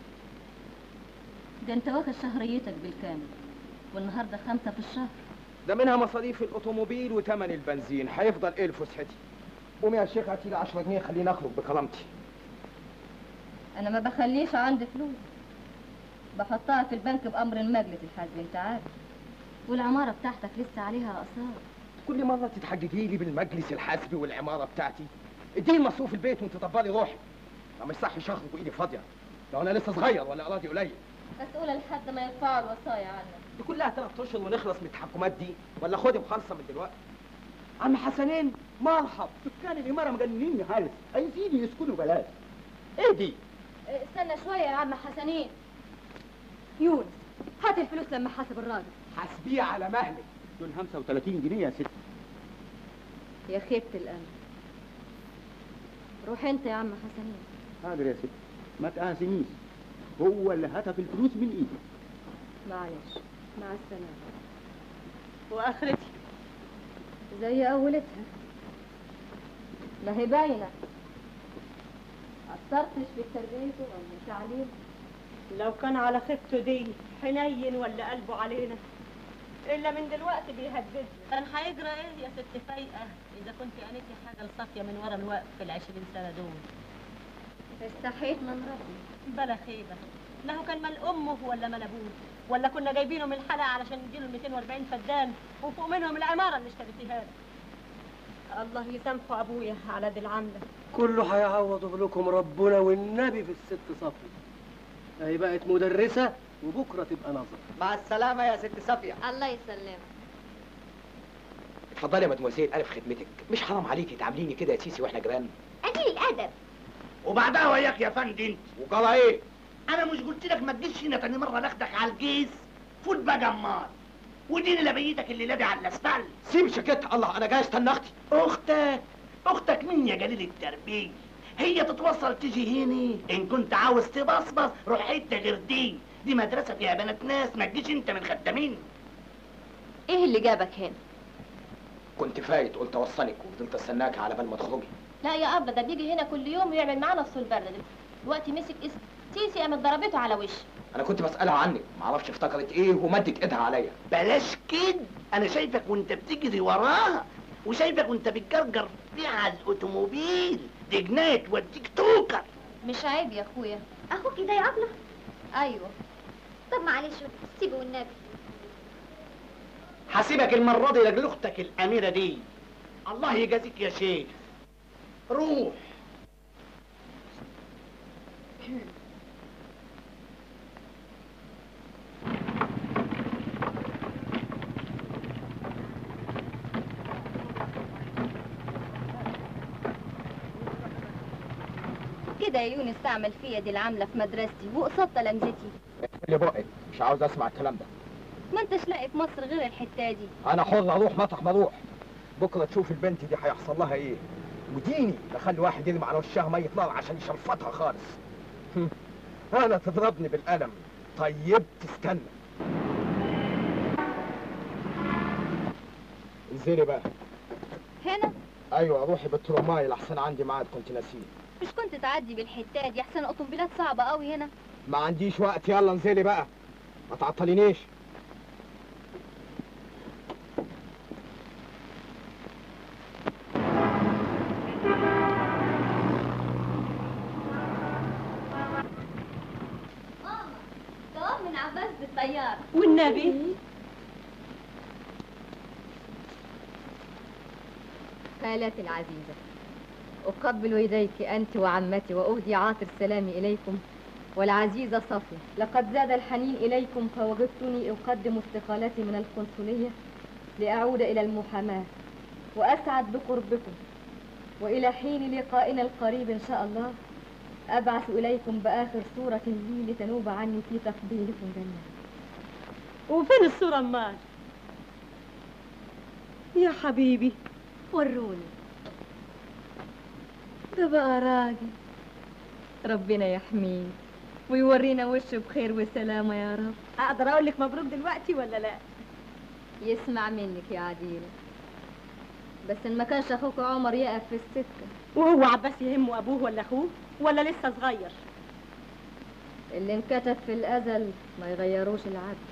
ده انت واخد شهريتك بالكامل والنهارده خمسة في الشهر ده منها مصاريف الاوتوموبيل وثمن البنزين هيفضل ايه لفسحتي قومي يا شيخ هاتي لي 10 جنيه خليني اخرج بكرامتي انا ما بخليش عندي فلوس بحطها في البنك بامر المجلس الحزبي انت عارف والعمارة بتاعتك لسه عليها اقساط كل مرة تتحججي لي بالمجلس الحاسبي والعمارة بتاعتي اديني مصروف البيت وانت طبالي روحي ما مش صح اخرج وايدي فاضية لو انا لسه صغير ولا ارادي قليل مسؤولة لحد ما يرفعوا الوصايا عنك دي كلها ثلاث اشهر ونخلص من التحكمات دي ولا خدي مخلصة من دلوقتي عم حسنين مرحب سكان الامارة مجننين يا هارس عايزين يسكنوا بلاش ايه دي استنى شوية يا عم حسنين يونس هات الفلوس لما حاسب الراجل حاسبيه على مهلك دول 35 جنيه يا ست يا خيبة الامل روح انت يا عم حسنين حاضر يا ست ما تقاسنيش هو اللي هتف الفلوس من ايدي معلش مع السلامة واخرتي زي اولتها ما هي باينة قصرتش في تربيته او تعليمه لو كان على خفته دي حنين ولا قلبه علينا الا من دلوقتي بيهددنا كان هيجرى ايه يا ست فايقه اذا كنت قالتي حاجه لصافيه من ورا الوقف في العشرين سنه دول استحيت من ربي بلا خيبه لا هو كان مال امه ولا مال ابوه ولا كنا جايبينه من الحلقه علشان نديله ال 240 فدان وفوق منهم العماره اللي اشتريتيها له الله يسامحه ابويا على دي العمله كله هيعوض لكم ربنا والنبي في الست صفي هي بقت مدرسة وبكرة تبقى نظر مع السلامة يا ست صفية الله يسلمك اتفضلي يا مدموزيل انا في خدمتك مش حرام عليكي تعامليني كده يا سيسي واحنا جيران قليل الادب وبعدها وياك يا فندي انت وقال ايه انا مش قلت لك ما تجيش هنا تاني مره ناخدك على الجيز فوت بقى امال وديني لبيتك اللي لابي على الاسفل سيب شكت الله انا جاي استنى اختي اختك اختك مين يا قليل التربيه هي تتوصل تيجي هنا ان كنت عاوز تبصبص روح حته غير دي دي مدرسه فيها بنات ناس ما تجيش انت من خدامين ايه اللي جابك هنا كنت فايت قلت اوصلك وفضلت استناك على بال ما تخرجي لا يا ابله ده بيجي هنا كل يوم ويعمل معانا الصلبرده دلوقتي مسك اسم سيسي قامت ضربته على وشه انا كنت بسالها عنك معرفش افتكرت ايه ومدت ايدها عليا بلاش كده انا شايفك وانت بتجري وراها وشايفك وانت بتجرجر بيها على الاوتوموبيل دي جنايه توديك توكر مش عيب يا اخويا اخوك ده يا ابله ايوه طب معلش سيبه والنبي هسيبك المره دي لاجل اختك الاميره دي الله يجازيك يا شيخ روح كده يا يونس تعمل فيا دي العامله في مدرستي وقصاد تلامذتي اللي بقك مش عاوز اسمع الكلام ده ما انتش لاقي في مصر غير الحته دي انا حر اروح مطرح ما اروح بكره تشوف البنت دي هيحصل لها ايه وديني بخلي واحد يرمي على وشها ميه نار عشان يشلفطها خالص هم. انا تضربني بالقلم طيب تستنى انزلي بقى هنا ايوه روحي بالترماي لحسن عندي ميعاد كنت ناسيه مش كنت تعدي بالحته دي احسن اوتومبيلات صعبه قوي هنا ما عنديش وقت يلا انزلي بقى ما تعطلينيش جواب من عباس بالطياره والنبي خالاتي العزيزة أقبل يديك أنت وعمتي وأهدي عاطر سلامي إليكم والعزيزة صفية لقد زاد الحنين إليكم فوجدتني أقدم استقالتي من القنصلية لأعود إلى المحاماة وأسعد بقربكم وإلى حين لقائنا القريب إن شاء الله أبعث إليكم بآخر صورة لي لتنوب عني في تقبيلكم جميعا وفين الصورة امال يا حبيبي وروني ده بقى راجل ربنا يحميه ويورينا وشه بخير وسلامة يا رب اقدر اقول لك مبروك دلوقتي ولا لا يسمع منك يا عديلة بس ان ما كانش اخوك عمر يقف في السكة وهو عباس يهمه ابوه ولا اخوه ولا لسه صغير اللي انكتب في الازل ما يغيروش العدل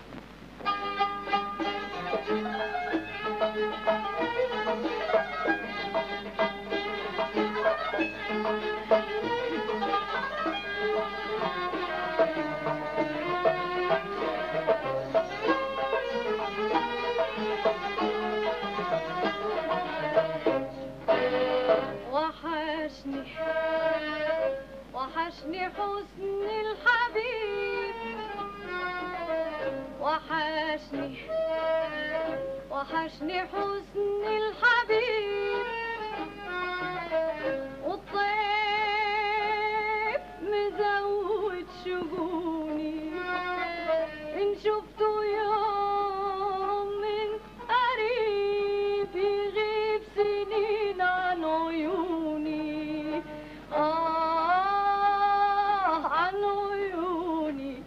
وحشني وحشني حسن الحبيب وحشني وحشني حسن الحبيب والطيف مزود شجوني إن شفته يوم من قريب يغيب سنين عن عيوني آه عن عيوني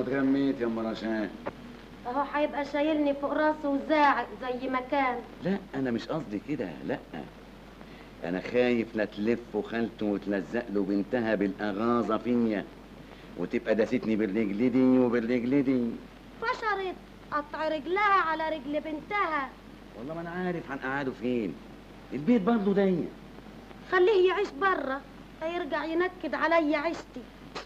وتغميت يا ام رشاد اهو هيبقى شايلني فوق راسه وزاعق زي ما كان لا انا مش قصدي كده لا انا خايف لا تلف خالته وتلزق له بنتها بالاغاظه فيا وتبقى داستني بالرجل دي وبالرجل دي فشرت قطع رجلها على رجل بنتها والله ما انا عارف هنقعده فين البيت برضه ضيق خليه يعيش بره هيرجع ينكد عليا عيشتي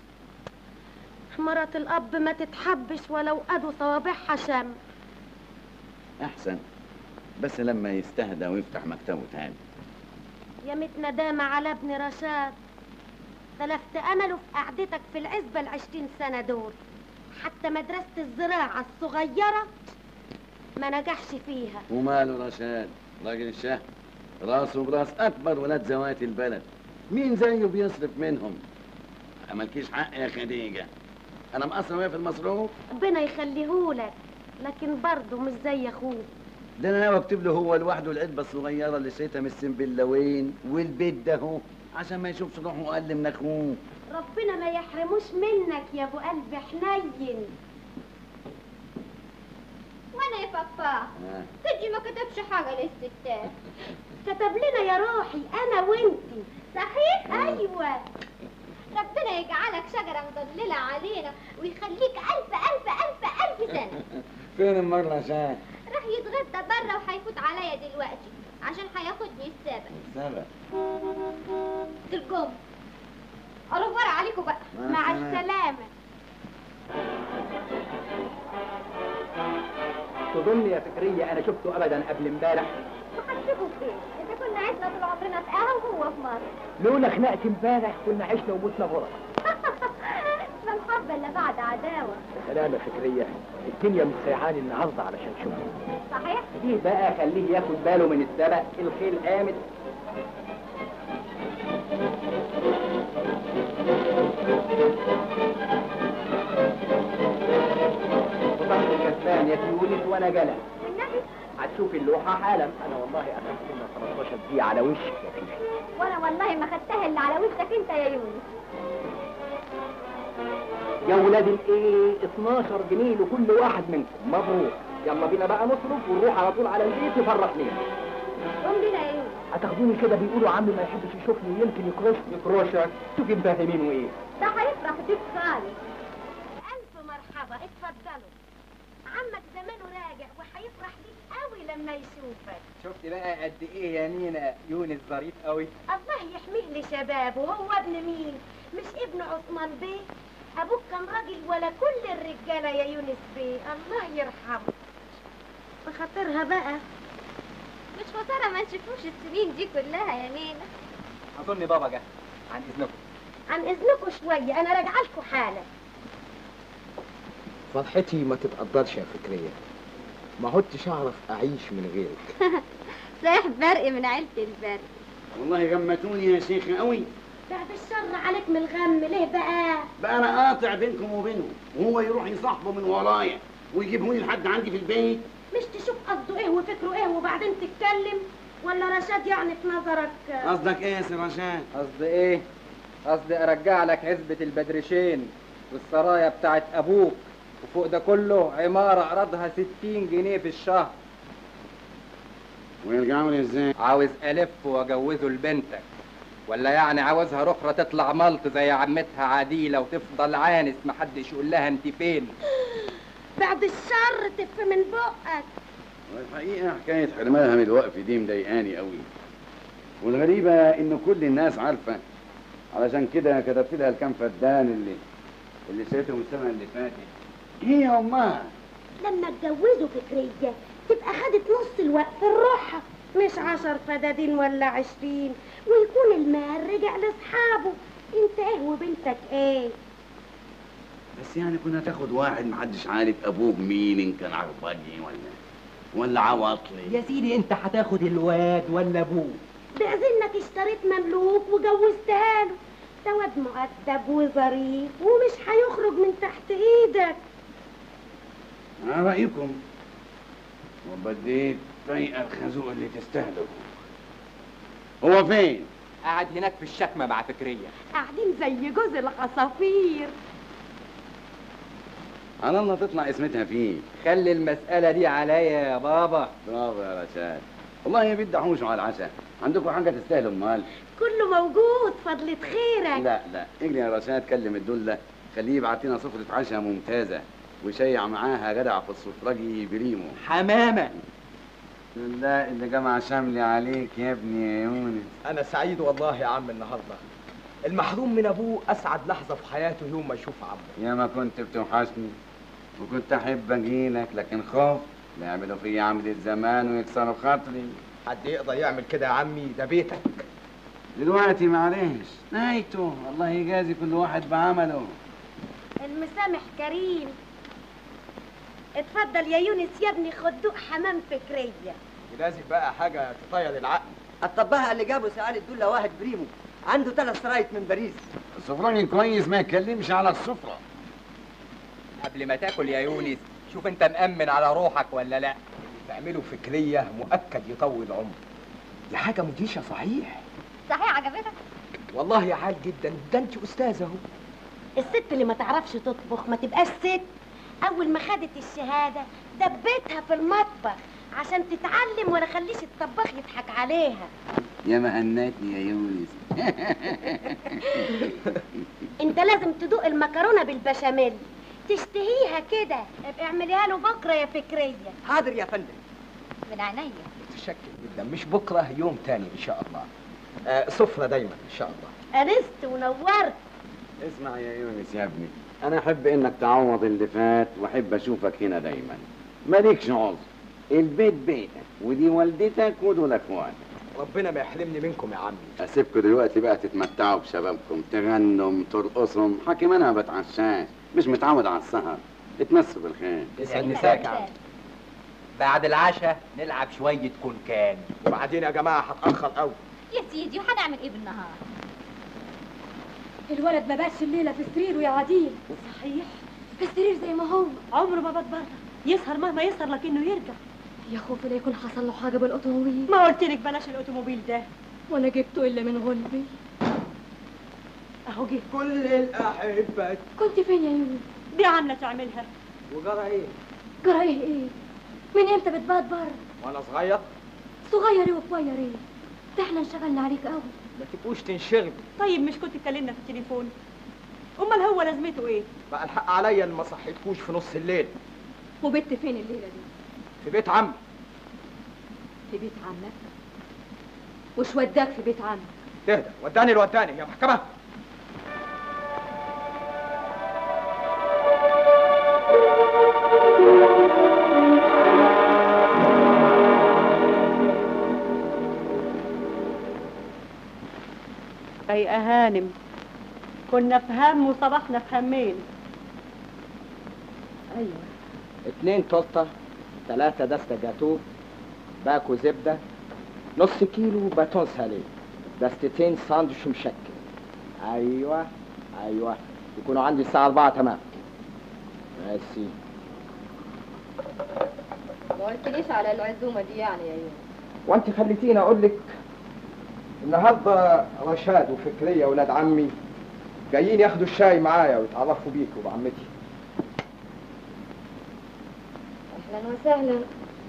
مرات الاب ما تتحبش ولو ادوا صوابعها شم احسن بس لما يستهدى ويفتح مكتبه تاني يا مت ندامة على ابن رشاد تلفت امله في قعدتك في العزبة العشرين سنة دول حتى مدرسة الزراعة الصغيرة ما نجحش فيها وماله رشاد راجل الشهر راسه براس اكبر ولاد زوات البلد مين زيه بيصرف منهم مالكيش حق يا خديجه انا مقصر وهي في المصروف ربنا يخليهولك لكن برضه مش زي اخوه ده انا ناوي اكتب له هو لوحده العلبه الصغيره اللي شريتها من السنبلاوين والبيت ده هو عشان ما يشوفش روحه اقل من اخوه ربنا ما يحرموش منك يا ابو قلب حنين وانا يا بابا آه. تجي ما كتبش حاجة للستات كتب لنا يا روحي انا وانتي صحيح ايوه ربنا يجعلك شجرة مضللة علينا ويخليك ألف ألف ألف ألف سنة فين المرة عشان راح يتغدى بره وهيفوت عليا دلوقتي عشان هياخدني السابع سبع تلكم أروح عليكم بقى مع مع السلامة. السلامة تظن يا فكرية أنا شفته أبدا قبل امبارح وهتشوفوا فين إذا كنا عشنا طول عمرنا في قهوة وهو في مصر لولا خناقة امبارح كنا عشنا وموتنا غرق لا محبة إلا بعد عداوة سلام يا فكرية الدنيا مش سيعاني النهاردة علشان شوفه صحيح؟ دي بقى خليه ياخد باله من السبق الخيل قامت وضحت الكسبان يا تيونس وانا جلا والنبي هتشوف اللوحة حالا انا والله اخدت منها 13 دقيقة على وشك يا فيفي وأنا والله ما خدتها إلا على وشك أنت يا يونس يا ولاد الايه 12 جنيه لكل واحد منكم مبروك يلا بينا بقى نصرف ونروح على طول على البيت يفرحني قوم بينا يا يونس هتاخدوني كده بيقولوا عمي ما يحبش يشوفني يمكن يكرشني يكرشك شوفي مفاهمينه ايه ده هيفرح بيك خالص ألف مرحبا اتفضلوا عمك زمانه راجع وهيفرح بيك قوي لما يشوفك شفت بقى قد ايه يا نينا يونس ظريف قوي الله يحميه لشبابه هو ابن مين مش ابن عثمان بيه ابوك كان راجل ولا كل الرجاله يا يونس بيه الله يرحمه بخاطرها بقى مش خسارة ما نشوفوش السنين دي كلها يا نينا اظن بابا جه عن اذنكم عن اذنكم شويه انا راجعه لكم حالا فرحتي ما تتقدرش يا فكرية ما عدتش اعرف اعيش من غيرك صحيح برق من عيلة البرق والله غمتوني يا شيخة قوي بعد الشر عليك من الغم ليه بقى بقى انا قاطع بينكم وبينه وهو يروح يصاحبه من ورايا ويجيبهوني لحد عندي في البيت مش تشوف قصده ايه وفكره ايه وبعدين تتكلم ولا رشاد يعني في نظرك قصدك ايه يا سي رشاد قصدي ايه قصدي ارجع لك عزبة البدرشين والسرايا بتاعت ابوك وفوق ده كله عمارة عرضها 60 جنيه في الشهر ويرجعوا لي ازاي عاوز الف واجوزه لبنتك ولا يعني عاوزها رخرة تطلع ملط زي عمتها عديلة وتفضل عانس محدش يقول لها انت فين بعد الشر تف من بقك والحقيقة حكاية حرمانها من الوقف دي مضايقاني قوي والغريبة إن كل الناس عارفة علشان كده كتبت لها الكام فدان اللي اللي شريتهم السنة اللي فاتت هي أمها لما اتجوزوا فكرية تبقى خدت نص الوقت الروحة مش عشر فدادين ولا عشرين ويكون المال رجع لاصحابه انت ايه وبنتك ايه بس يعني كنا تاخد واحد محدش عارف أبوه مين إن كان عربجي ولا ولا عواطلي يا سيدي انت هتاخد الواد ولا ابوه بأذنك اشتريت مملوك وجوزتها له ده واد مؤدب وظريف ومش هيخرج من تحت ايدك على رأيكم وبديت طيقة الخازوق اللي تستهدف هو فين؟ قاعد هناك في الشكمة مع فكرية قاعدين زي جوز العصافير على الله تطلع اسمتها فيه خلي المسألة دي عليا يا بابا برافو يا رشاد والله يا بنت حوشوا على العشاء عندكم حاجه تستاهلوا المال كله موجود فضلة خيرك لا لا اجري يا رشاد كلم الدله خليه يبعت لنا سفره عشاء ممتازه ويشيع معاها جدع في السفرجي بريمو حمامة لا اللي جمع شملي عليك يا ابني يا يونس أنا سعيد والله يا عم النهاردة المحروم من أبوه أسعد لحظة في حياته يوم ما يشوف عمه يا ما كنت بتوحشني وكنت احب اجيلك لكن خاف لا يعملوا فيا عملة زمان ويكسروا خاطري حد يقدر يعمل كده يا عمي ده بيتك دلوقتي معلش نهايته الله يجازي كل واحد بعمله المسامح كريم اتفضل يا يونس يا ابني خدوق حمام فكرية لازم بقى حاجة تطير العقل الطباخ اللي جابه سعادة الدولة واحد بريمو عنده ثلاث سرايط من باريس السفراجي كويس ما يتكلمش على السفرة قبل ما تاكل يا يونس شوف انت مأمن على روحك ولا لا اللي تعمله فكرية مؤكد يطول عمر دي حاجة مدهشة صحيح صحيح عجبتك والله يا عال جدا ده انت استاذة اهو الست اللي ما تعرفش تطبخ ما تبقاش ست اول ما خدت الشهادة دبيتها في المطبخ عشان تتعلم ولا خليش الطباخ يضحك عليها يا ما هنتني يا يونس انت لازم تدوق المكرونة بالبشاميل تشتهيها كده ابقى اعمليها له بكرة يا فكرية حاضر يا فندم من عينيا متشكر جدا مش بكرة يوم تاني ان شاء الله آه سفرة دايما ان شاء الله انست ونورت اسمع يا يونس يا ابني انا احب انك تعوض اللي فات واحب اشوفك هنا دايما مالكش عذر البيت بيتك ودي والدتك ودول اخواتك ربنا ما يحرمني منكم يا عمي اسيبكم دلوقتي بقى تتمتعوا بشبابكم تغنوا ترقصوا حكيم انا ما بتعشاش مش متعود على السهر اتمسوا بالخير يسعد مساك يا عم بعد العشاء نلعب شوية كونكان وبعدين يا جماعة هتأخر قوي يا سيدي وهنعمل ايه بالنهار الولد ما بقاش الليله في سريره يا عديل صحيح السرير زي ما هو عمره ما بات بره يسهر مهما يسهر لكنه يرجع يا خوفي لا يكون حصل له حاجه بالاوتوموبيل ما قلت لك بلاش الاوتوموبيل ده وانا جبته الا من غلبي اهو جه كل الأحبة كنت فين يا يونس دي عامله تعملها وجرى ايه؟ جرى ايه ايه من امتى بتبات بره وانا صغير صغير ايه وكبير ايه ده احنا انشغلنا عليك قوي ما تبقوش تنشغلوا طيب مش كنت اتكلمنا في التليفون امال هو لازمته ايه بقى الحق عليا ان ما صحيتكوش في نص الليل وبت فين الليله دي في بيت عمي في بيت عمك وش وداك في بيت عمك تهدى وداني الوداني يا محكمة اي هانم كنا في هم وصبحنا في همين ايوه اتنين توستة تلاتة دستة جاتوه باكو زبدة نص كيلو باتون سالي دستتين ساندوش مشكل ايوه ايوه يكونوا عندي الساعة أربعة تمام ماشي ما قلتليش على العزومة دي يعني يا يونس وانت خليتيني اقول لك النهارده رشاد وفكريه ولاد عمي جايين ياخدوا الشاي معايا ويتعرفوا بيك وبعمتي اهلا وسهلا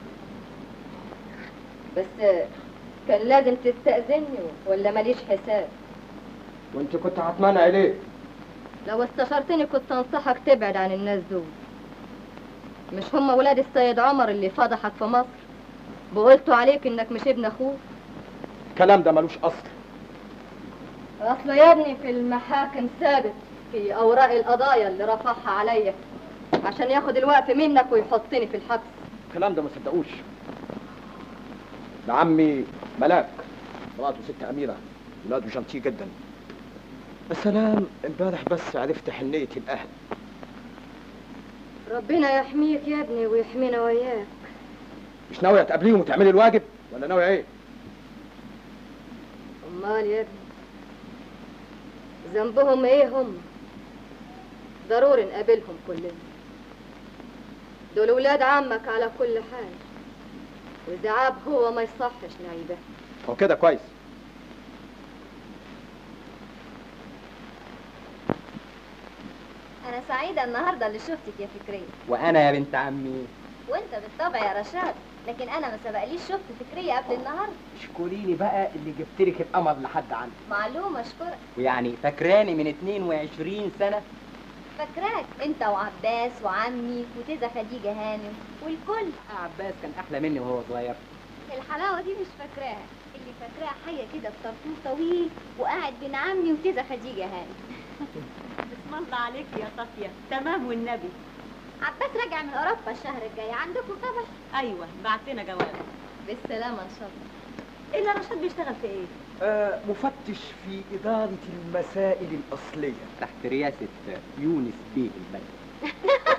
بس كان لازم تستأذني ولا ماليش حساب وانت كنت هتمنع ليه؟ لو استشرتني كنت انصحك تبعد عن الناس دول مش هم ولاد السيد عمر اللي فضحك في مصر بقولتوا عليك انك مش ابن اخوه الكلام ده ملوش اصل اصله يا ابني في المحاكم ثابت في اوراق القضايا اللي رفعها عليا عشان ياخد الوقف منك ويحطني في الحبس الكلام ده ما صدقوش ده عمي ملاك مراته ست اميره ولاده جنتي جدا السلام امبارح بس عرفت حنيه الاهل ربنا يحميك يا ابني ويحمينا وياك مش ناويه تقابليهم وتعملي الواجب ولا ناويه ايه؟ امال يا ابني ذنبهم ايه هم ضروري نقابلهم كلنا دول ولاد عمك على كل حال واذا عاب هو ما يصحش نعيبه هو كده كويس انا انا سعيده النهارده اللي شفتك يا فكريه وانا يا بنت عمي وانت بالطبع يا رشاد لكن انا ما سبقليش شفت فكريه قبل النهارده اشكريني بقى اللي جبت لك القمر لحد عندي معلومه اشكرك ويعني فاكراني من 22 سنه فاكراك انت وعباس وعمي وتيزا خديجه هانم والكل عباس كان احلى مني وهو صغير الحلاوه دي مش فاكراها اللي فاكراها حيه كده بطرطوط طويل وقاعد بين عمي وتيزا خديجه هانم بسم الله عليك يا صفيه تمام والنبي عباس راجع من اوروبا الشهر الجاي عندكم خبر ايوه بعت لنا جواب بالسلامه ان شاء الله الا رشاد بيشتغل في ايه آه مفتش في إدارة المسائل الأصلية تحت رئاسة يونس بيه البلد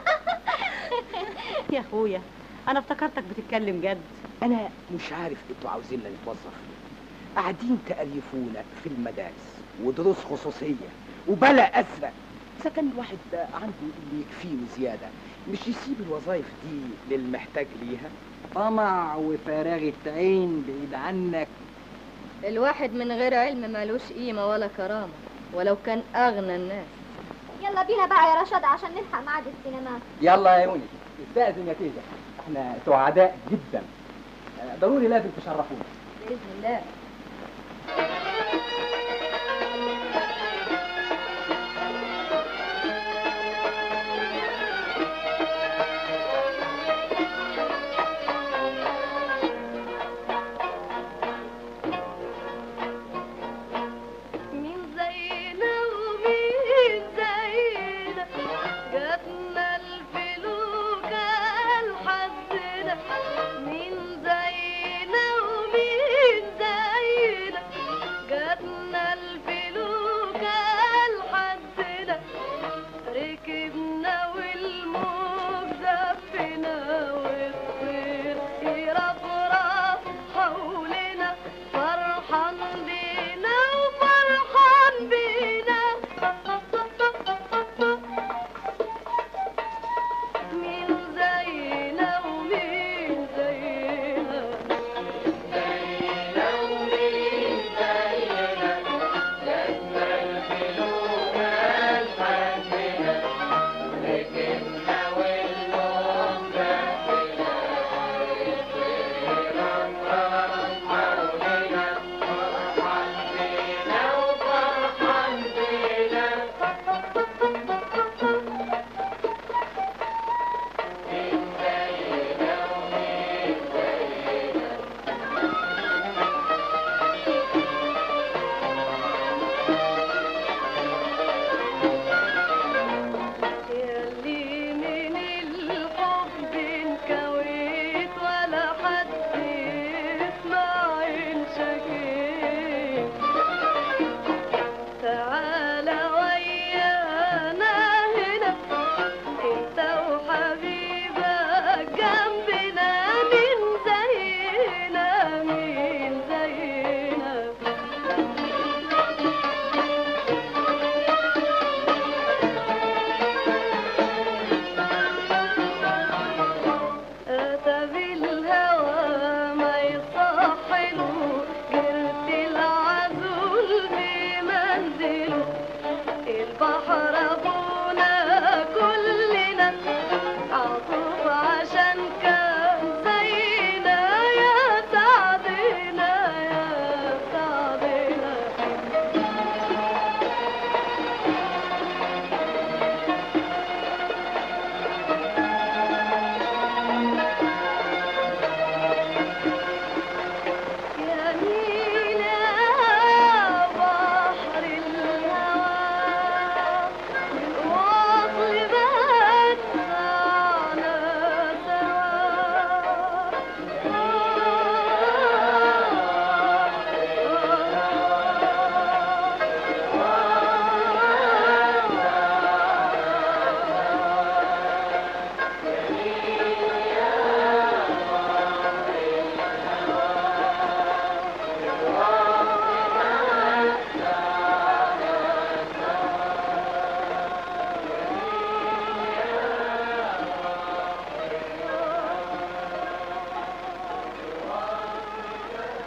يا اخويا انا افتكرتك بتتكلم جد أنا مش عارف أنتوا عاوزيننا نتوظف ليه قاعدين تألفونا في المدارس ودروس خصوصية وبلا أزرق إذا كان الواحد عنده اللي يكفيه زيادة مش يسيب الوظائف دي للمحتاج ليها طمع وفراغة عين بعيد عنك الواحد من غير علم مالوش قيمه ولا كرامه ولو كان اغنى الناس يلا بينا بقى يا رشاد عشان نلحق ميعاد السينما يلا يا يونس استأذن يا تيجا احنا سعداء جدا آه، ضروري لازم تشرفونا باذن الله مين زينا ومين زينا جاتنا الفلوكة لحدنا مين زينا ومين زينا جاتنا الفلوكة لحدنا ركبنا والموج زفنا والطير يرفرف حولنا فرحان بينا وفرحان بينا مين زينا ومين زينا زينا ومين زينا جاتنا الفلوكة لحدنا ركبنا والموج زفنا الطير يرفرف حولنا فرحان بينا وفرحان بينا مين زينا ومين زينا ياللي من الحب انكويت ولا حد يسمع انشكيت تعالى ويانا هنا انت وحبيبك جنبنا مين زينا مين زينا أتى بالهوى ما يصحله جرت العزول بمنزله البحر أبونا كلنا عطوف عشان كان زينا يا سعدنا يا سعدنا يا مينا بحر الهوى من وصل بدعنا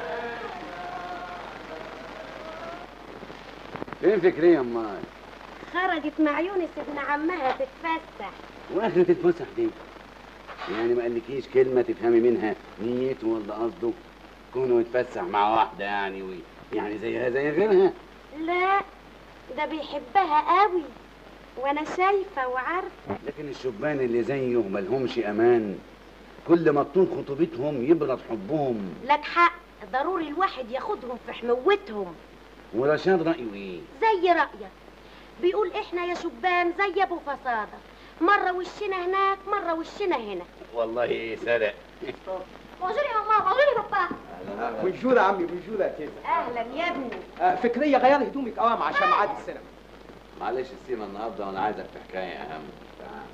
فين فكرية امال خرجت مع يونس ابن عمها تتفسح واخرة الفسح دي يعني ما قالكيش كلمة تفهمي منها نيته ولا قصده كونه يتفسح مع واحدة يعني وي يعني زيها زي غيرها لا ده بيحبها قوي وانا شايفه وعارفه لكن الشبان اللي زيه ملهمش امان كل ما تطول خطوبتهم يبرد حبهم لك حق ضروري الواحد ياخدهم في حموتهم ورشاد رأيه ايه زي رأيك بيقول احنا يا شبان زي ابو فصاده مره وشنا هناك مره وشنا هنا والله سرق بونجور يا ماما بونجور يا بابا بونجور يا عمي بونجور يا تيزا اهلا يا ابني آه، فكرية غير هدومك قوام عشان ميعاد السينما معلش السيما النهارده وانا عايزك في حكاية اهم تعال.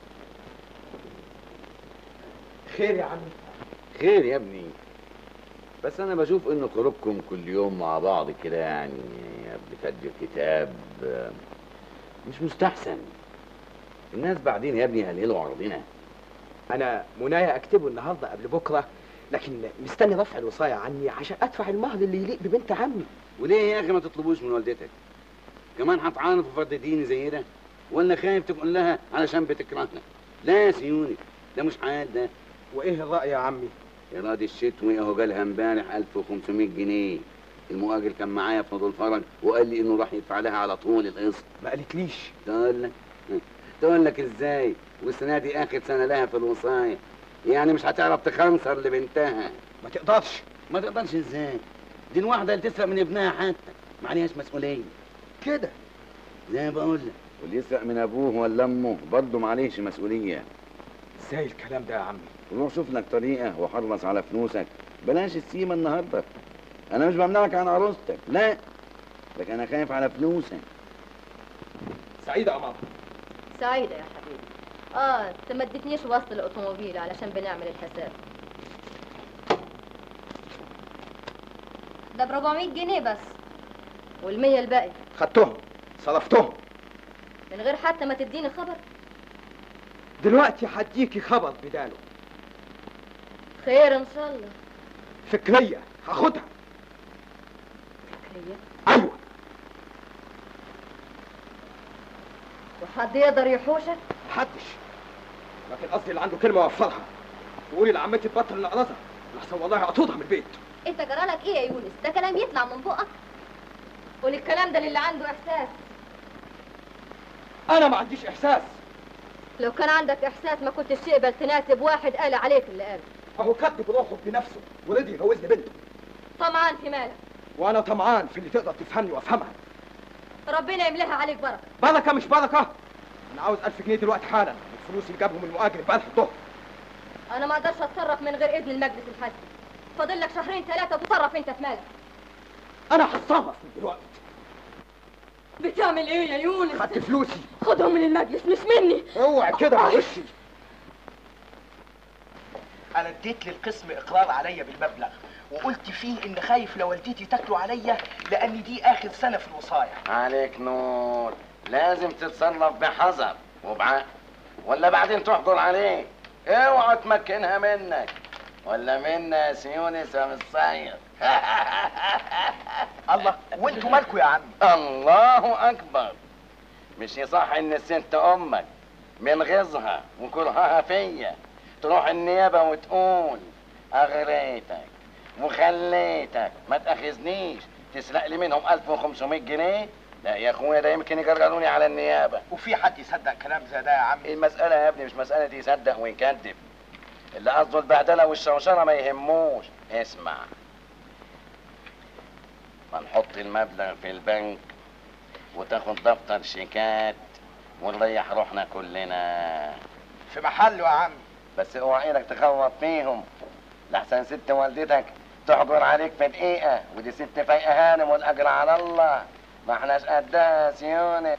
خير يا عمي خير يا ابني بس انا بشوف ان خروجكم كل يوم مع بعض كده يعني قبل فجر الكتاب آه، مش مستحسن الناس بعدين يا ابني هينقلوا عرضنا انا منايا اكتبه النهارده قبل بكره لكن مستني رفع الوصاية عني عشان ادفع المهر اللي يليق ببنت عمي وليه يا اخي ما تطلبوش من والدتك كمان هتعاند في فرض ديني زي ده ولا خايف تقول لها علشان بتكرهنا لا يا سيوني ده مش عاد ده وايه الراي يا عمي ايراد الشتوي اهو جالها امبارح 1500 جنيه المؤجر كان معايا في نضول الفرج وقال لي انه راح يدفع لها على طول القسط ما قالتليش تقول لك تقول لك ازاي والسنه دي اخر سنه لها في الوصايه يعني مش هتعرف تخنصر لبنتها ما تقدرش ما تقدرش ازاي دي الواحده اللي تسرق من ابنها حتى ما عليهاش مسؤوليه كده زي ما بقول لك واللي يسرق من ابوه ولا امه برضه معليش مسؤوليه ازاي الكلام ده يا عمي روح شوف لك طريقه وحرص على فلوسك بلاش السيما النهارده انا مش بمنعك عن عروستك لا لكن انا خايف على فلوسك سعيدة يا ماما سعيدة يا حبيبي اه انت ما اديتنيش وسط الاوتوموبيل علشان بنعمل الحساب ده ب 400 جنيه بس والمية الباقي خدتهم صرفتهم من غير حتى ما تديني خبر دلوقتي هديكي خبر بداله خير ان شاء الله فكرية هاخدها فكرية ايوه وحد يقدر يحوشك محدش لكن قصدي اللي عنده كلمة وفرها وقولي لعمتي تبطل النقرزة لحسن والله هطردها من البيت انت جرالك ايه يا يونس ده كلام يطلع من بقك قول الكلام ده للي عنده احساس انا ما عنديش احساس لو كان عندك احساس ما كنتش تقبل تناسب واحد قال عليك اللي قال اهو كذب روحه بنفسه ورضي يجوزني بنته طمعان في مالك وانا طمعان في اللي تقدر تفهمني وافهمها ربنا يملاها عليك بركه بركة مش بركة انا عاوز ألف جنيه دلوقتي حالا الفلوس اللي جابهم المؤجر امبارح الظهر انا ما اقدرش اتصرف من غير اذن المجلس الحزبي فاضل لك شهرين ثلاثه وتصرف انت في مالك انا هتصرف من دلوقتي بتعمل ايه يا يونس خدت فلوسي خدهم من المجلس مش مني اوعى كده على وشي انا اديت للقسم اقرار عليا بالمبلغ وقلت فيه ان خايف لو والدتي تاكله عليا لان دي اخر سنه في الوصايه عليك نور لازم تتصرف بحذر وبعقل ولا بعدين تحضر عليه اوعى تمكنها منك ولا منا يا سيونس يا مصير الله وانتوا مالكوا يا عمي الله اكبر مش يصح ان الست امك من غيظها وكرهها فيا تروح النيابه وتقول اغريتك وخليتك ما تاخذنيش تسرق لي منهم 1500 جنيه لا يا اخويا ده يمكن يجرجروني على النيابه وفي حد يصدق كلام زي ده يا عمي المساله يا ابني مش مساله يصدق ويكذب اللي قصده البهدله والشوشره ما يهموش اسمع ما نحط المبلغ في البنك وتاخد دفتر شيكات ونريح روحنا كلنا في محله يا عمي بس اوعى ايدك تخوط فيهم لحسن ست والدتك تحجر عليك في دقيقة ودي ست فايقة هانم والأجر على الله ما احناش قدها يا سيوني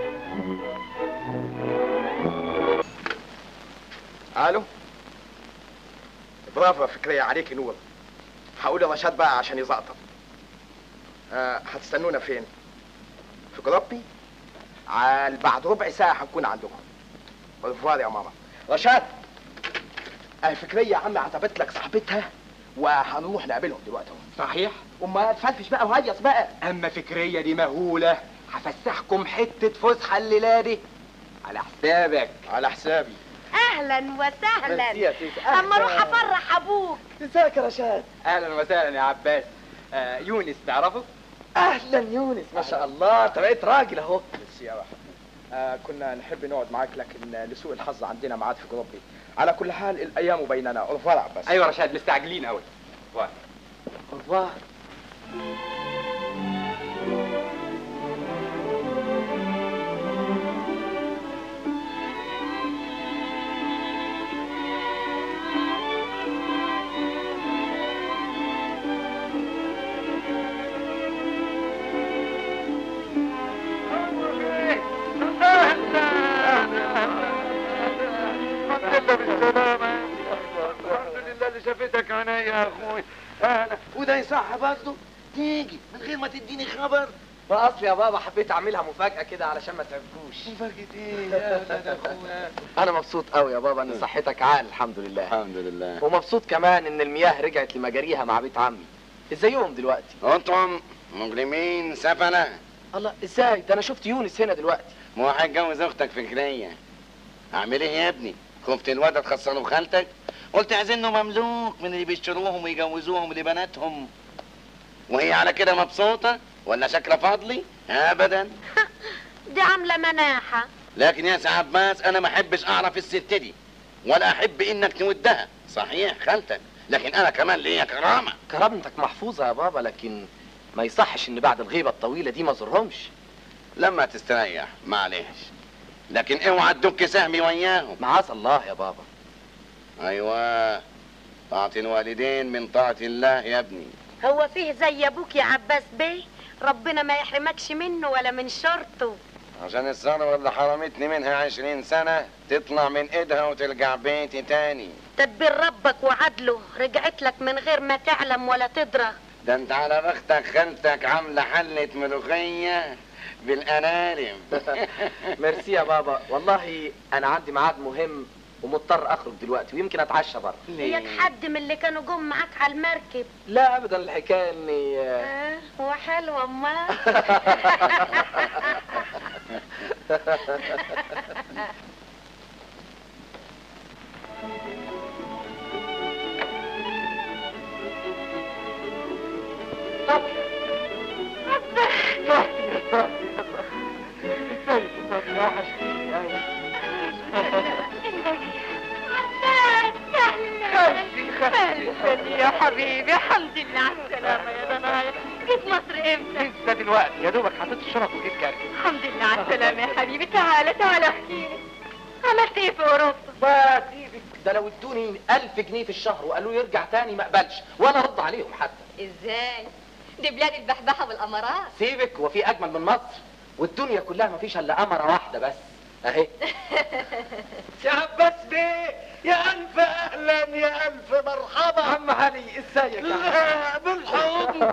الو برافو يا فكرية عليك نور هقول لرشاد بقى عشان يزقطط آه هتستنونا فين؟ في جربي؟ عال بعد ربع ساعة هنكون عندكم بالفوار يا ماما رشاد اهي فكرية يا عم عتبت لك صاحبتها وهنروح نقابلهم دلوقتي اهو صحيح امال تفرفش بقى وهيص بقى اما فكريه دي مهوله هفسحكم حته فسحه الليله دي على حسابك على حسابي اهلا وسهلا ميرسي يا تيتا. اما اروح أهلا. افرح ابوك ازيك يا رشاد اهلا وسهلا يا عباس آه يونس تعرفه اهلا يونس ما شاء الله انت بقيت راجل اهو ميرسي يا واحد آه كنا نحب نقعد معاك لكن لسوء الحظ عندنا ميعاد في جروبي على كل حال الايام بيننا اورفوار بس ايوه رشاد مستعجلين قوي اورفوار الحمد لله اللي شافتك عينيا يا اخوي اهلا وده يصح برضه تيجي من غير ما تديني خبر ما اصل يا بابا حبيت اعملها مفاجأة كده علشان ما تعبكوش مفاجأة ايه يا اهلا يا اخويا انا مبسوط قوي يا بابا ان صحتك عال الحمد لله الحمد لله ومبسوط كمان ان المياه رجعت لمجاريها مع بيت عمي ازيهم دلوقتي انتم مجرمين سفنة الله ازاي ده انا شفت يونس هنا دلوقتي ما هو هيتجوز اختك فكرية اعمل ايه يا ابني خفت الواد تخسره خالتك قلت عايزينه مملوك من اللي بيشتروهم ويجوزوهم لبناتهم وهي على كده مبسوطة ولا شكلها فاضلي ابدا دي عامله مناحه لكن يا سي عباس انا ما احبش اعرف الست دي ولا احب انك تودها صحيح خالتك لكن انا كمان ليا كرامة كرامتك محفوظة يا بابا لكن ما يصحش ان بعد الغيبة الطويلة دي ما زورهمش لما تستريح معلش لكن اوعى تدك سهمي وياهم معاذ الله يا بابا ايوه طاعة الوالدين من طاعة الله يا ابني هو فيه زي ابوك يا عباس بيه ربنا ما يحرمكش منه ولا من شرطه عشان الثروة اللي حرمتني منها عشرين سنة تطلع من ايدها وترجع بيتي تاني تدبير ربك وعدله رجعت لك من غير ما تعلم ولا تدرى ده انت على بختك خالتك عاملة حلة ملوخية بالقنالم ميرسي يا بابا والله انا عندي ميعاد مهم ومضطر اخرج دلوقتي ويمكن اتعشى بره هيك حد من اللي كانوا جم معاك على المركب لا ابدا الحكايه اني اه هو حلو امال يا حبيبي الحمد لله على السلامة يا دنايا جيت مصر امتى؟ لسه دلوقتي يا دوبك حطيت الشنط وجيت جري الحمد لله على السلامة يا حبيبي تعالى تعالى احكي لي عملت ايه في اوروبا؟ بس سيبك ده لو ادوني ألف جنيه في الشهر وقالوا لي ارجع تاني ما اقبلش ولا ارد عليهم حتى ازاي دي بلاد البحبحة والامارات سيبك وفي اجمل من مصر والدنيا كلها ما فيش الا قمره واحده بس اهي يا عباس بيه يا ألف أهلا يا ألف مرحبا عم علي ازيك يا لا بالحضن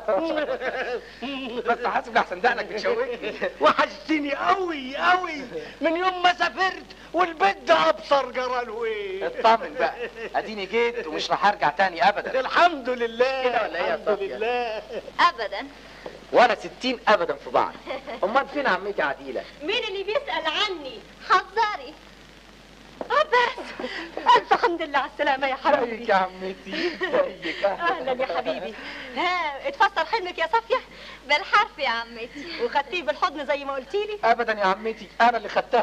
بس حاسب احسن دقنك بتشوكني وحشتني قوي قوي من يوم ما سافرت والبيت ده ابصر جراله ايه اطمن بقى اديني جيت ومش راح ارجع تاني ابدا الحمد لله كده ولا ايه يا الحمد صافية؟ لله ابدا وانا ستين ابدا في بعض امال فين عمتي عديله مين اللي بيسأل عني؟ حذري عباس ألف حمد لله على السلامة يا حبيبي ازيك يا عمتي ازيك أهلا يا حبيبي ها اتفسر حلمك يا صفية بالحرف يا عمتي وخدتيه بالحضن زي ما قلتي لي ابدا يا عمتي انا اللي خدتها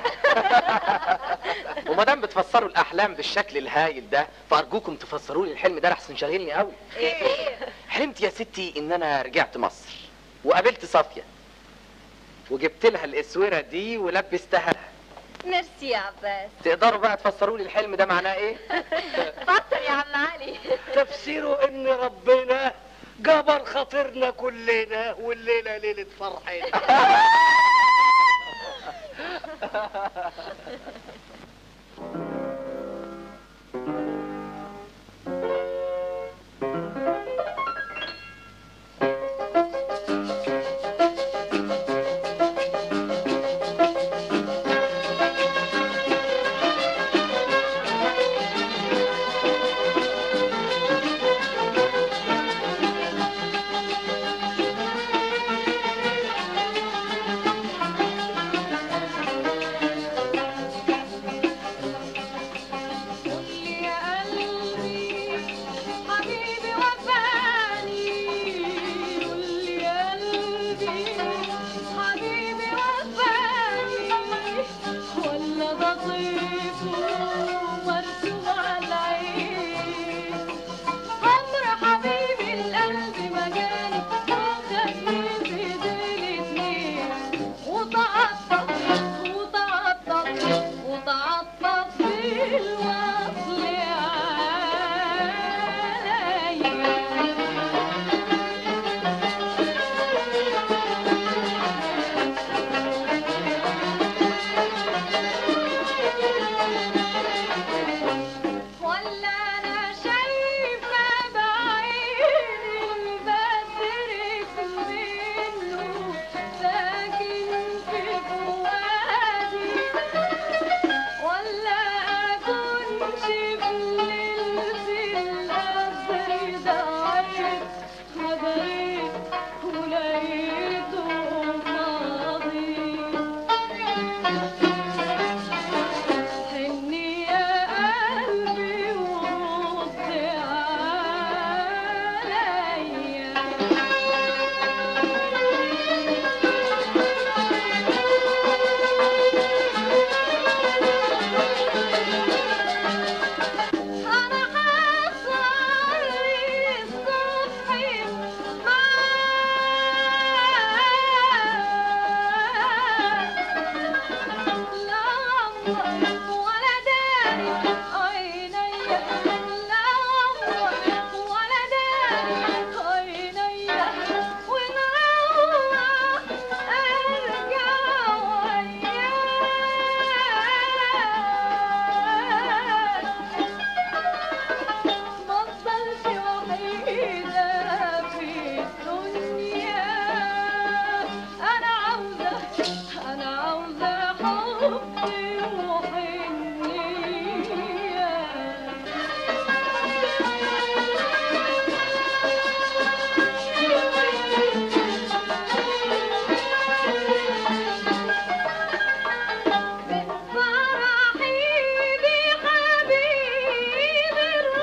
وما دام بتفسروا الاحلام بالشكل الهايل ده فارجوكم تفسروا لي الحلم ده لحسن شاغلني قوي ايه حلمت يا ستي ان انا رجعت مصر وقابلت صافيه وجبت لها الاسوره دي ولبستها لها ميرسي يا عباس تقدروا بقى تفسروا لي الحلم ده معناه ايه فكر يا عم علي تفسيره ان ربنا جبر خاطرنا كلنا والليله ليله فرحنا وتعطف وتعطف وتعطف في الوصل ولا انا شايفه بعيني البدر منه ساكن في فؤادي ولا اكونش في ليلة القدر دعيت مدريت ولقيته فاضي حني يا قلبي ورد عليا أنا حصري صبحي معاك لا ولا داري عيني لا ولا داري عيني ونروح ارجع وياك ما افضلش وحيدة في الدنيا انا عاوزة انا عاوزة حبي فرحي بحبيب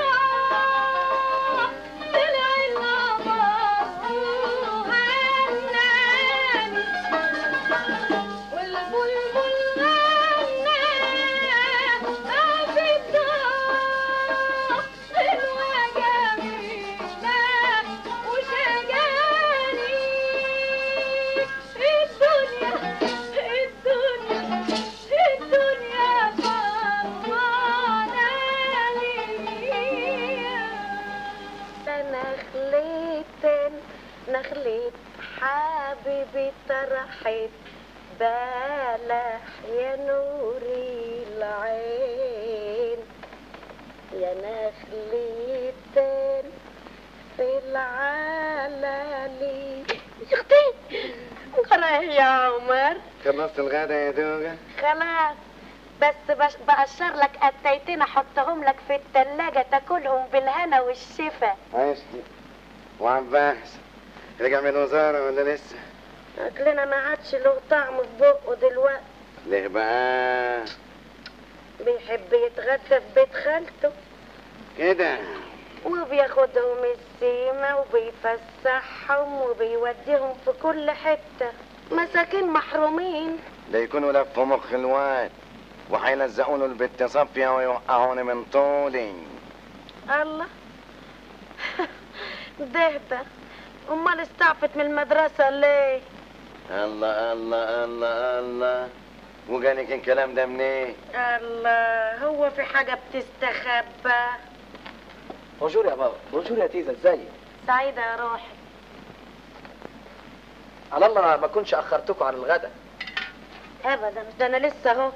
الروح طلع القمر وهناني والبلبل غنى في الدار حلوة جميلة وشجاني الدنيا الدنيا الدنيا فرحانة ليا نخلة نخلة حبيبي طرحت بلح يا نوري العين يا نخلة في العلالي اختي قرأ يا عمر خلصت الغدا يا دوجة خلاص بس بش- بقشر لك قتيتين احطهم لك في التلاجة تاكلهم بالهنا والشفا عشتي وعباس رجع من الوزارة ولا لسه؟ اكلنا ما عادش له طعم في بقه دلوقتي ليه بقى؟ بيحب يتغدى في بيت خالته كده وبياخدهم السيمة وبيفسحهم وبيوديهم في كل حتة مساكين محرومين ده يكونوا لفوا مخ الواد وحيلزقوا له البت صفية ويوقعوني من طولي الله دهبة امال استعفت من المدرسة ليه الله الله الله الله وجالك الكلام ده منين؟ الله هو في حاجة بتستخبى بونجور يا بابا بونجور يا تيزا ازيك سعيدة يا روحي على الله ما كنتش اخرتكم عن الغدا ابدا ده انا لسه اهو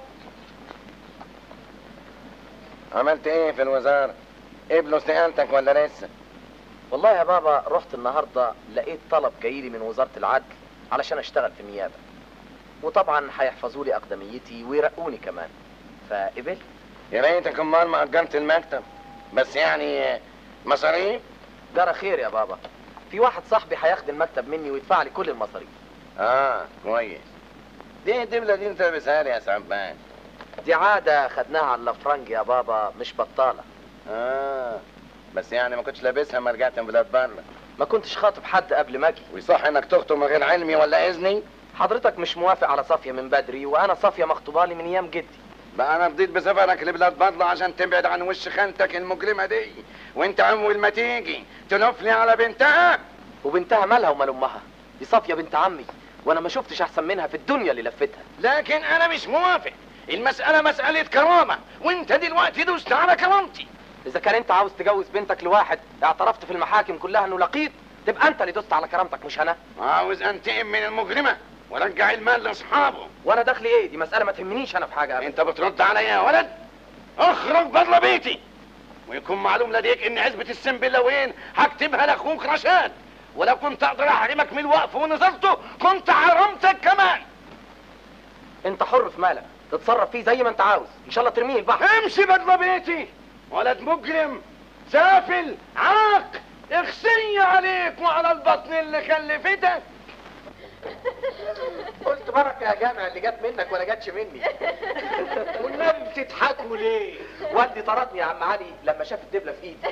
عملت ايه في الوزارة؟ قبلوا استقالتك ولا لسه؟ والله يا بابا رحت النهارده لقيت طلب جايلي من وزارة العدل علشان اشتغل في النيابة وطبعا هيحفظوا لي اقدميتي ويرقوني كمان فقبلت يا ريتك امال ما اجرت المكتب بس يعني مصاريف جرى خير يا بابا في واحد صاحبي هياخد المكتب مني ويدفع لي كل المصاريف اه كويس دي الدبلة دي انت لابسها لي يا سعبان دي عادة خدناها على الافرنج يا بابا مش بطالة اه بس يعني ما كنتش لابسها ما رجعت من بلاد بره ما كنتش خاطب حد قبل ما اجي ويصح انك تخطب من غير علمي ولا اذني حضرتك مش موافق على صافية من بدري وانا صافية مخطوبة لي من ايام جدي بقى انا رضيت بسفرك لبلاد بطلة عشان تبعد عن وش خانتك المجرمة دي وانت اول ما تيجي تلف لي على بنتها وبنتها مالها ومال امها دي صافية بنت عمي وانا ما شفتش احسن منها في الدنيا اللي لفتها لكن انا مش موافق المسألة مسألة كرامة وانت دلوقتي دوست على كرامتي اذا كان انت عاوز تجوز بنتك لواحد اعترفت في المحاكم كلها انه لقيط تبقى انت اللي دوست على كرامتك مش انا عاوز انتقم من المجرمة ورجع المال لاصحابه وانا دخلي ايه دي مساله ما تهمنيش انا في حاجه أبدا. انت بترد عليا يا ولد اخرج بره بيتي ويكون معلوم لديك ان عزبة السنبلاوين هكتبها لاخوك رشاد ولو كنت اقدر احرمك من الوقف ونزلته كنت حرمتك كمان انت حر في مالك تتصرف فيه زي ما انت عاوز ان شاء الله ترميه البحر امشي بدل بيتي ولد مجرم سافل عاق اخسي عليك وعلى البطن اللي خلفتك قلت بركه يا جامع اللي جت منك ولا جاتش مني والنبي بتضحكوا ليه والدي طردني يا عم علي لما شاف الدبله في ايدي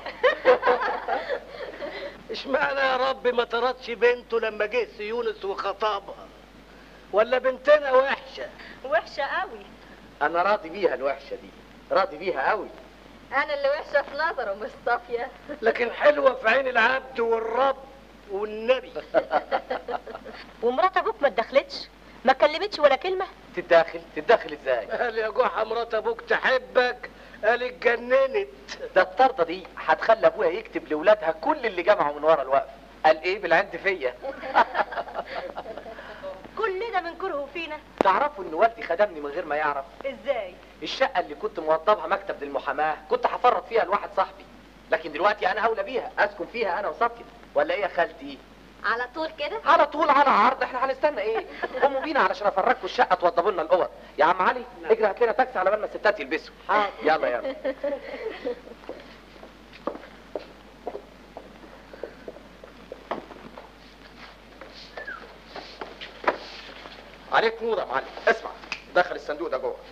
اشمعنى يا رب ما طردش بنته لما جه يونس وخطبها ولا بنتنا وحشه وحشه قوي انا راضي بيها الوحشه دي راضي بيها قوي انا اللي وحشه في نظره مش صافيه لكن حلوه في عين العبد والرب والنبي ومرات ابوك ما اتدخلتش ما كلمتش ولا كلمه تتداخل تتداخل ازاي قال يا جحا مرات ابوك تحبك قال اتجننت ده الطرده دي هتخلي ابويا يكتب لاولادها كل اللي جمعوا من ورا الوقف قال ايه بالعند فيا كل ده من كرهه فينا تعرفوا ان والدي خدمني من غير ما يعرف ازاي الشقه اللي كنت موضبها مكتب للمحاماه كنت هفرط فيها لواحد صاحبي لكن دلوقتي انا اولى بيها اسكن فيها انا وصافيه ولا ايه يا خالتي على طول كده على طول على عرض احنا هنستنى ايه قوموا بينا علشان افرجكم الشقه توضبوا لنا الاوض يا عم علي اجري هات لنا تاكسي على بال ما الستات يلبسوا يلا يلا عليك نور يا معلم اسمع دخل الصندوق ده جوه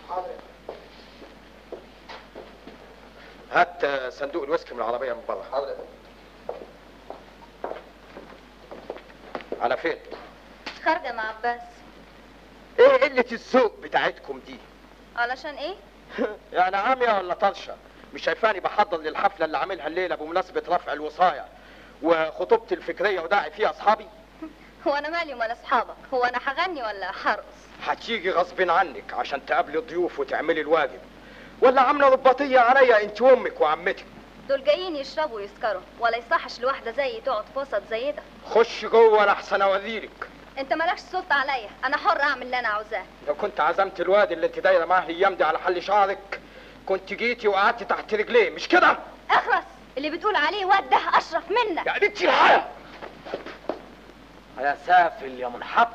هات آه، صندوق الويسكي من العربيه من بره حاضر على فين خارجه مع عباس ايه قلة الذوق بتاعتكم دي علشان ايه يعني عامية ولا طرشة مش شايفاني بحضر للحفلة اللي عاملها الليلة بمناسبة رفع الوصاية وخطوبتي الفكرية وداعي فيها اصحابي هو انا مالي ومال اصحابك هو انا هغني ولا هرقص هتيجي غصب عنك عشان تقابلي ضيوف وتعملي الواجب ولا عاملة رباطية عليا انت وامك وعمتك دول جايين يشربوا ويسكروا ولا يصحش لواحدة زيي تقعد في وسط زي ده خش جوه انا احسن اوريلك انت مالكش سلطة عليا انا حر اعمل اللي انا عاوزاه لو كنت عزمت الواد اللي انت دايره معاه الايام دي على حل شعرك كنت جيتي وقعدت تحت رجليه مش كده؟ اخرس اللي بتقول عليه واد ده اشرف منك يا بنتي الحياه يا سافل يا منحط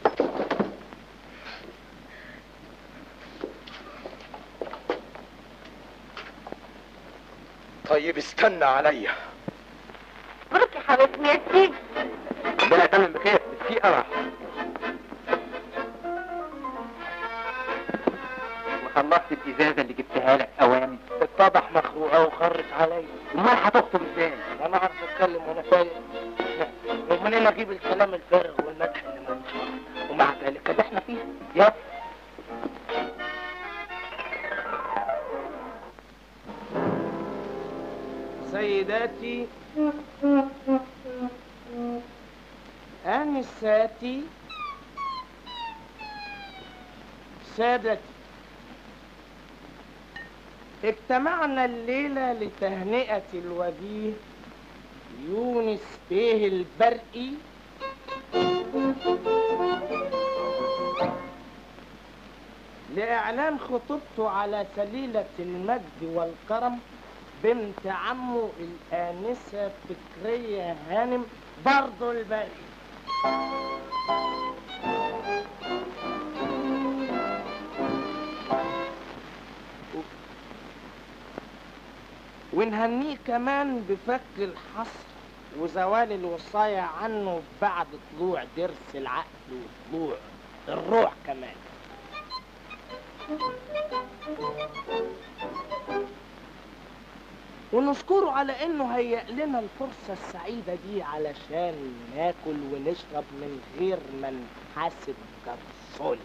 طيب استنى عليا بركي حبيبتي يا سيدي ربنا يتمم بخير في قرع وخلصت الازازه اللي جبتها لك اوام اتضح مخروقه وخرت عليا امال هتخطب ازاي انا اعرف اتكلم وانا فايق ومنين اجيب الكلام الفارغ والمدح اللي ملوش معنى ومع ذلك اللي احنا فيه يلا سيداتي آنساتي سادتي اجتمعنا الليلة لتهنئة الوجيه يونس بيه البرقي لإعلان خطوبته على سليلة المجد والكرم بنت عمه الآنسة فكرية هانم برضو البرقي ونهنيه كمان بفك الحصر وزوال الوصاية عنه بعد طلوع درس العقل وطلوع الروح كمان ونشكره على انه هيأ لنا الفرصة السعيدة دي علشان ناكل ونشرب من غير ما نحاسب كرسول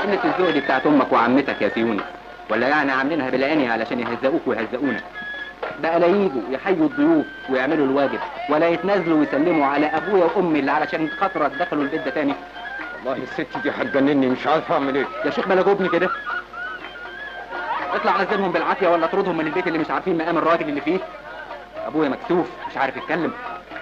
قلة الذوق دي بتاعت امك وعمتك يا سيونس ولا يعني عاملينها بالعيني علشان يهزقوك ويهزقونا بقى لا يجوا يحيوا الضيوف ويعملوا الواجب ولا يتنازلوا ويسلموا على ابويا وامي اللي علشان خاطرك دخلوا البيت ده تاني والله الست دي هتجنني مش عارف اعمل ايه يا شيخ بلغوبني كده اطلع نزلهم بالعافيه ولا اطردهم من البيت اللي مش عارفين مقام الراجل اللي فيه ابويا مكسوف مش عارف يتكلم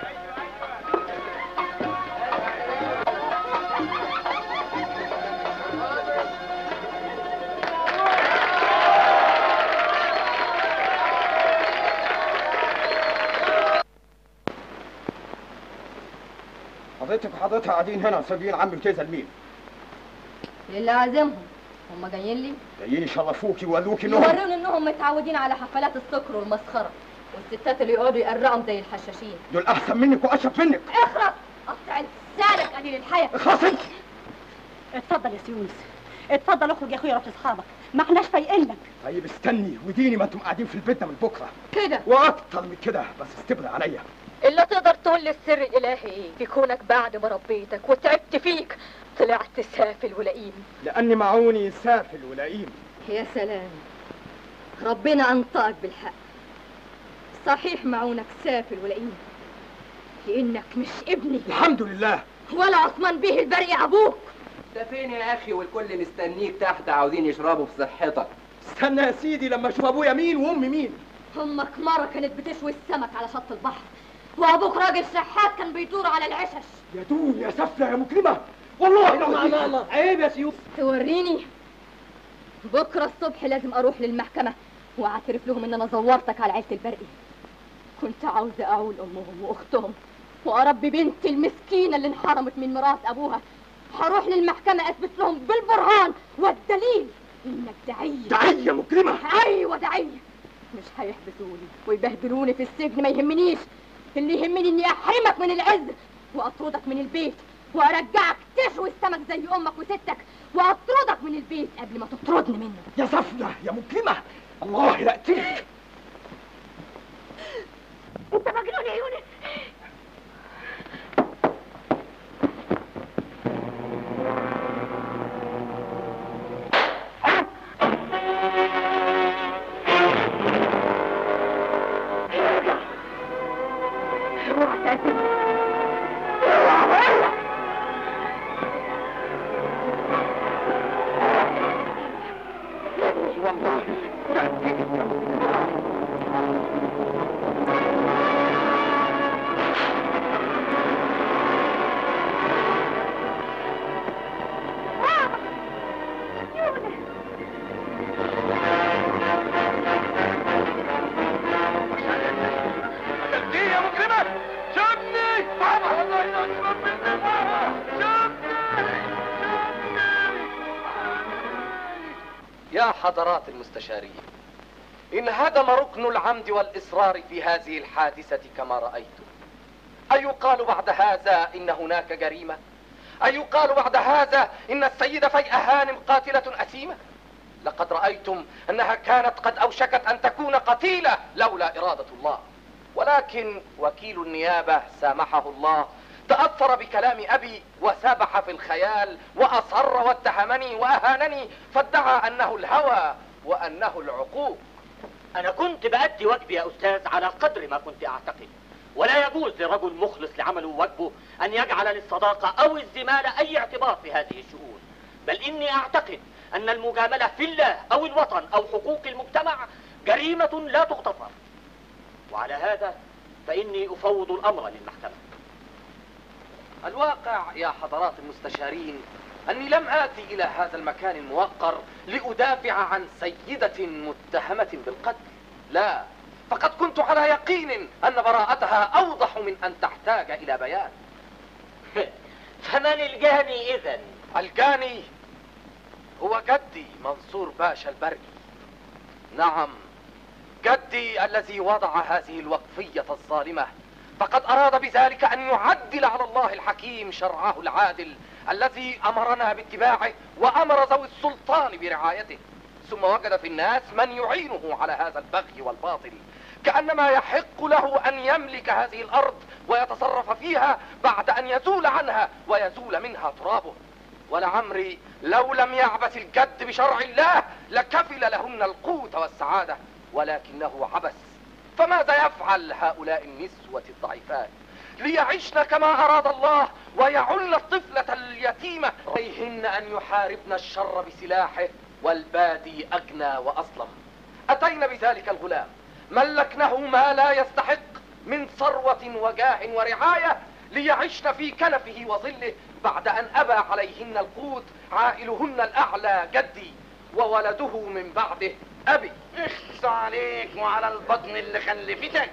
حضرتك وحضرتها قاعدين هنا سايبين عمي وتيزا لمين؟ اللي عازمهم هم جايين لي جايين يشرفوكي ويوروكي انهم يوروني انهم متعودين على حفلات السكر والمسخره والستات اللي يقعدوا يقرقهم زي الحشاشين دول احسن منك واشرف منك اخرس قطع لسانك قليل الحياه اخرس انت اتفضل يا سيونس اتفضل اخرج يا اخويا روح لاصحابك ما احناش فايقين لك طيب استني وديني ما انتم قاعدين في البيت ده من بكره كده واكتر من كده بس استبر عليا إلا تقدر تقول لي السر الإلهي إيه في كونك بعد ما ربيتك وتعبت فيك طلعت سافل ولئيم لاني معوني سافل ولئيم يا سلام ربنا انطقك بالحق صحيح معونك سافل ولئيم لانك مش ابني الحمد لله ولا عثمان به البريء ابوك ده فين يا اخي والكل مستنيك تحت عاوزين يشربوا في صحتك استنى يا سيدي لما اشوف ابويا مين وامي مين امك مره كانت بتشوي السمك على شط البحر وابوك راجل شحات كان بيدور على العشش يا دون يا سفله يا مكرمه والله لو لا لا لا عيب يا سيوف توريني بكره الصبح لازم اروح للمحكمه واعترف لهم ان انا زورتك على عيله البرقي كنت عاوزه اعول امهم واختهم واربي بنتي المسكينه اللي انحرمت من ميراث ابوها هروح للمحكمه اثبت لهم بالبرهان والدليل انك دعيه دعيه مكرمه ايوه دعيه مش هيحبسوني ويبهدلوني في السجن ما يهمنيش اللي يهمني اني احرمك من العز واطردك من البيت وارجعك تشوي السمك زي امك وستك واطردك من البيت قبل ما تطردني منه يا سفله يا مكرمه الله يقتلك انت مجنون يا يونس دي يا مكرمة شوفني بابا الله ينصرك مني بابا يا حضرات المستشارين انهدم ركن العمد والإصرار في هذه الحادثة كما رأيتم أيقال بعد هذا إن هناك جريمة أيقال بعد هذا إن السيدة فيئة هانم قاتلة أثيمة لقد رأيتم أنها كانت قد أوشكت أن تكون قتيلة لولا إرادة الله ولكن وكيل النيابة سامحه الله تأثر بكلام أبي وسبح في الخيال وأصر واتهمني وأهانني فادعى أنه الهوى وأنه العقوق أنا كنت بأدي واجبي يا أستاذ على قدر ما كنت أعتقد ولا يجوز لرجل مخلص لعمله واجبه أن يجعل للصداقة أو الزمالة أي اعتبار في هذه الشؤون بل إني أعتقد أن المجاملة في الله أو الوطن أو حقوق المجتمع جريمة لا تغتفر وعلى هذا فإني أفوض الأمر للمحكمة الواقع يا حضرات المستشارين أني لم آتي إلى هذا المكان الموقر لأدافع عن سيدة متهمة بالقتل لا فقد كنت على يقين أن براءتها أوضح من أن تحتاج إلى بيان فمن الجاني إذن؟ الجاني هو جدي منصور باشا البرقي نعم جدي الذي وضع هذه الوقفية الظالمة فقد أراد بذلك أن يعدل على الله الحكيم شرعه العادل الذي أمرنا باتباعه وأمر ذوي السلطان برعايته ثم وجد في الناس من يعينه على هذا البغي والباطل كأنما يحق له أن يملك هذه الأرض ويتصرف فيها بعد أن يزول عنها ويزول منها ترابه ولعمري لو لم يعبث الجد بشرع الله لكفل لهن القوت والسعادة ولكنه عبث فماذا يفعل هؤلاء النسوة الضعيفات ليعشن كما أراد الله ويعل الطفلة اليتيمة عليهن أن يحاربن الشر بسلاحه والبادي أجنى وأظلم أتينا بذلك الغلام ملكنه ما لا يستحق من ثروة وجاه ورعاية ليعشن في كنفه وظله بعد أن أبى عليهن القوت عائلهن الأعلى جدي وولده من بعده أبي اخص عليك وعلى البطن اللي خلفتك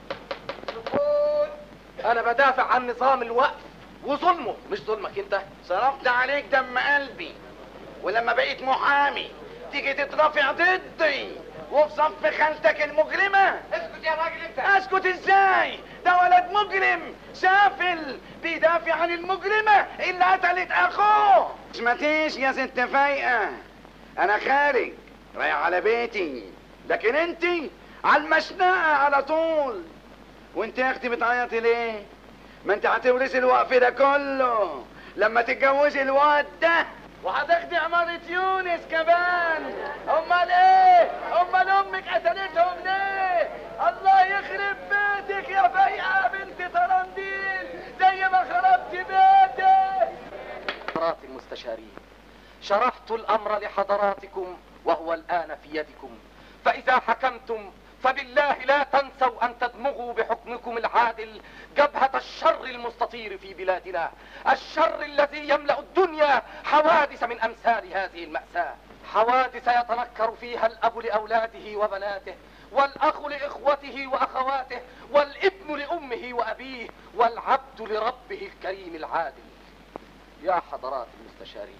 أنا بدافع عن نظام الوقف وظلمه مش ظلمك أنت صرفت عليك دم قلبي ولما بقيت محامي تيجي تترافع ضدي وفي صف خالتك المجرمة اسكت يا راجل انت اسكت ازاي ده ولد مجرم سافل بيدافع عن المجرمة اللي قتلت اخوه اسمتيش يا ست فايقة انا خارج رايح على بيتي لكن انت على المشنقة على طول وانت يا اختي بتعيطي ليه ما انت هتورثي الوقف ده كله لما تتجوزي الواد ده وهتاخدي عمارة يونس كمان امال ايه امال امك قتلتهم ليه الله يخرب بيتك يا فايقة بنت طرنديل زي ما خربت بيتك حضرات المستشارين شرحت الأمر لحضراتكم وهو الآن في يدكم فإذا حكمتم فبالله لا تنسوا أن تدمغوا بحكمكم العادل جبهة الشر المستطير في بلادنا الشر الذي يملأ الدنيا حوادث من أمثال هذه المأساة حوادث يتنكر فيها الأب لأولاده وبناته والأخ لإخوته وأخواته والابن لأمه وأبيه والعبد لربه الكريم العادل يا حضرات المستشارين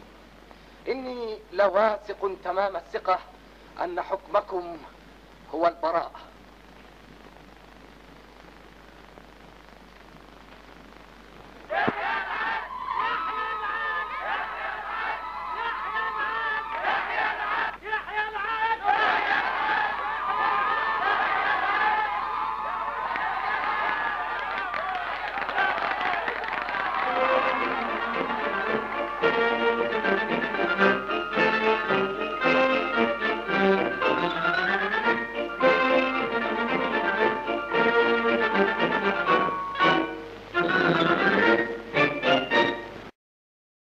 إني لواثق تمام الثقة أن حكمكم هو البراءة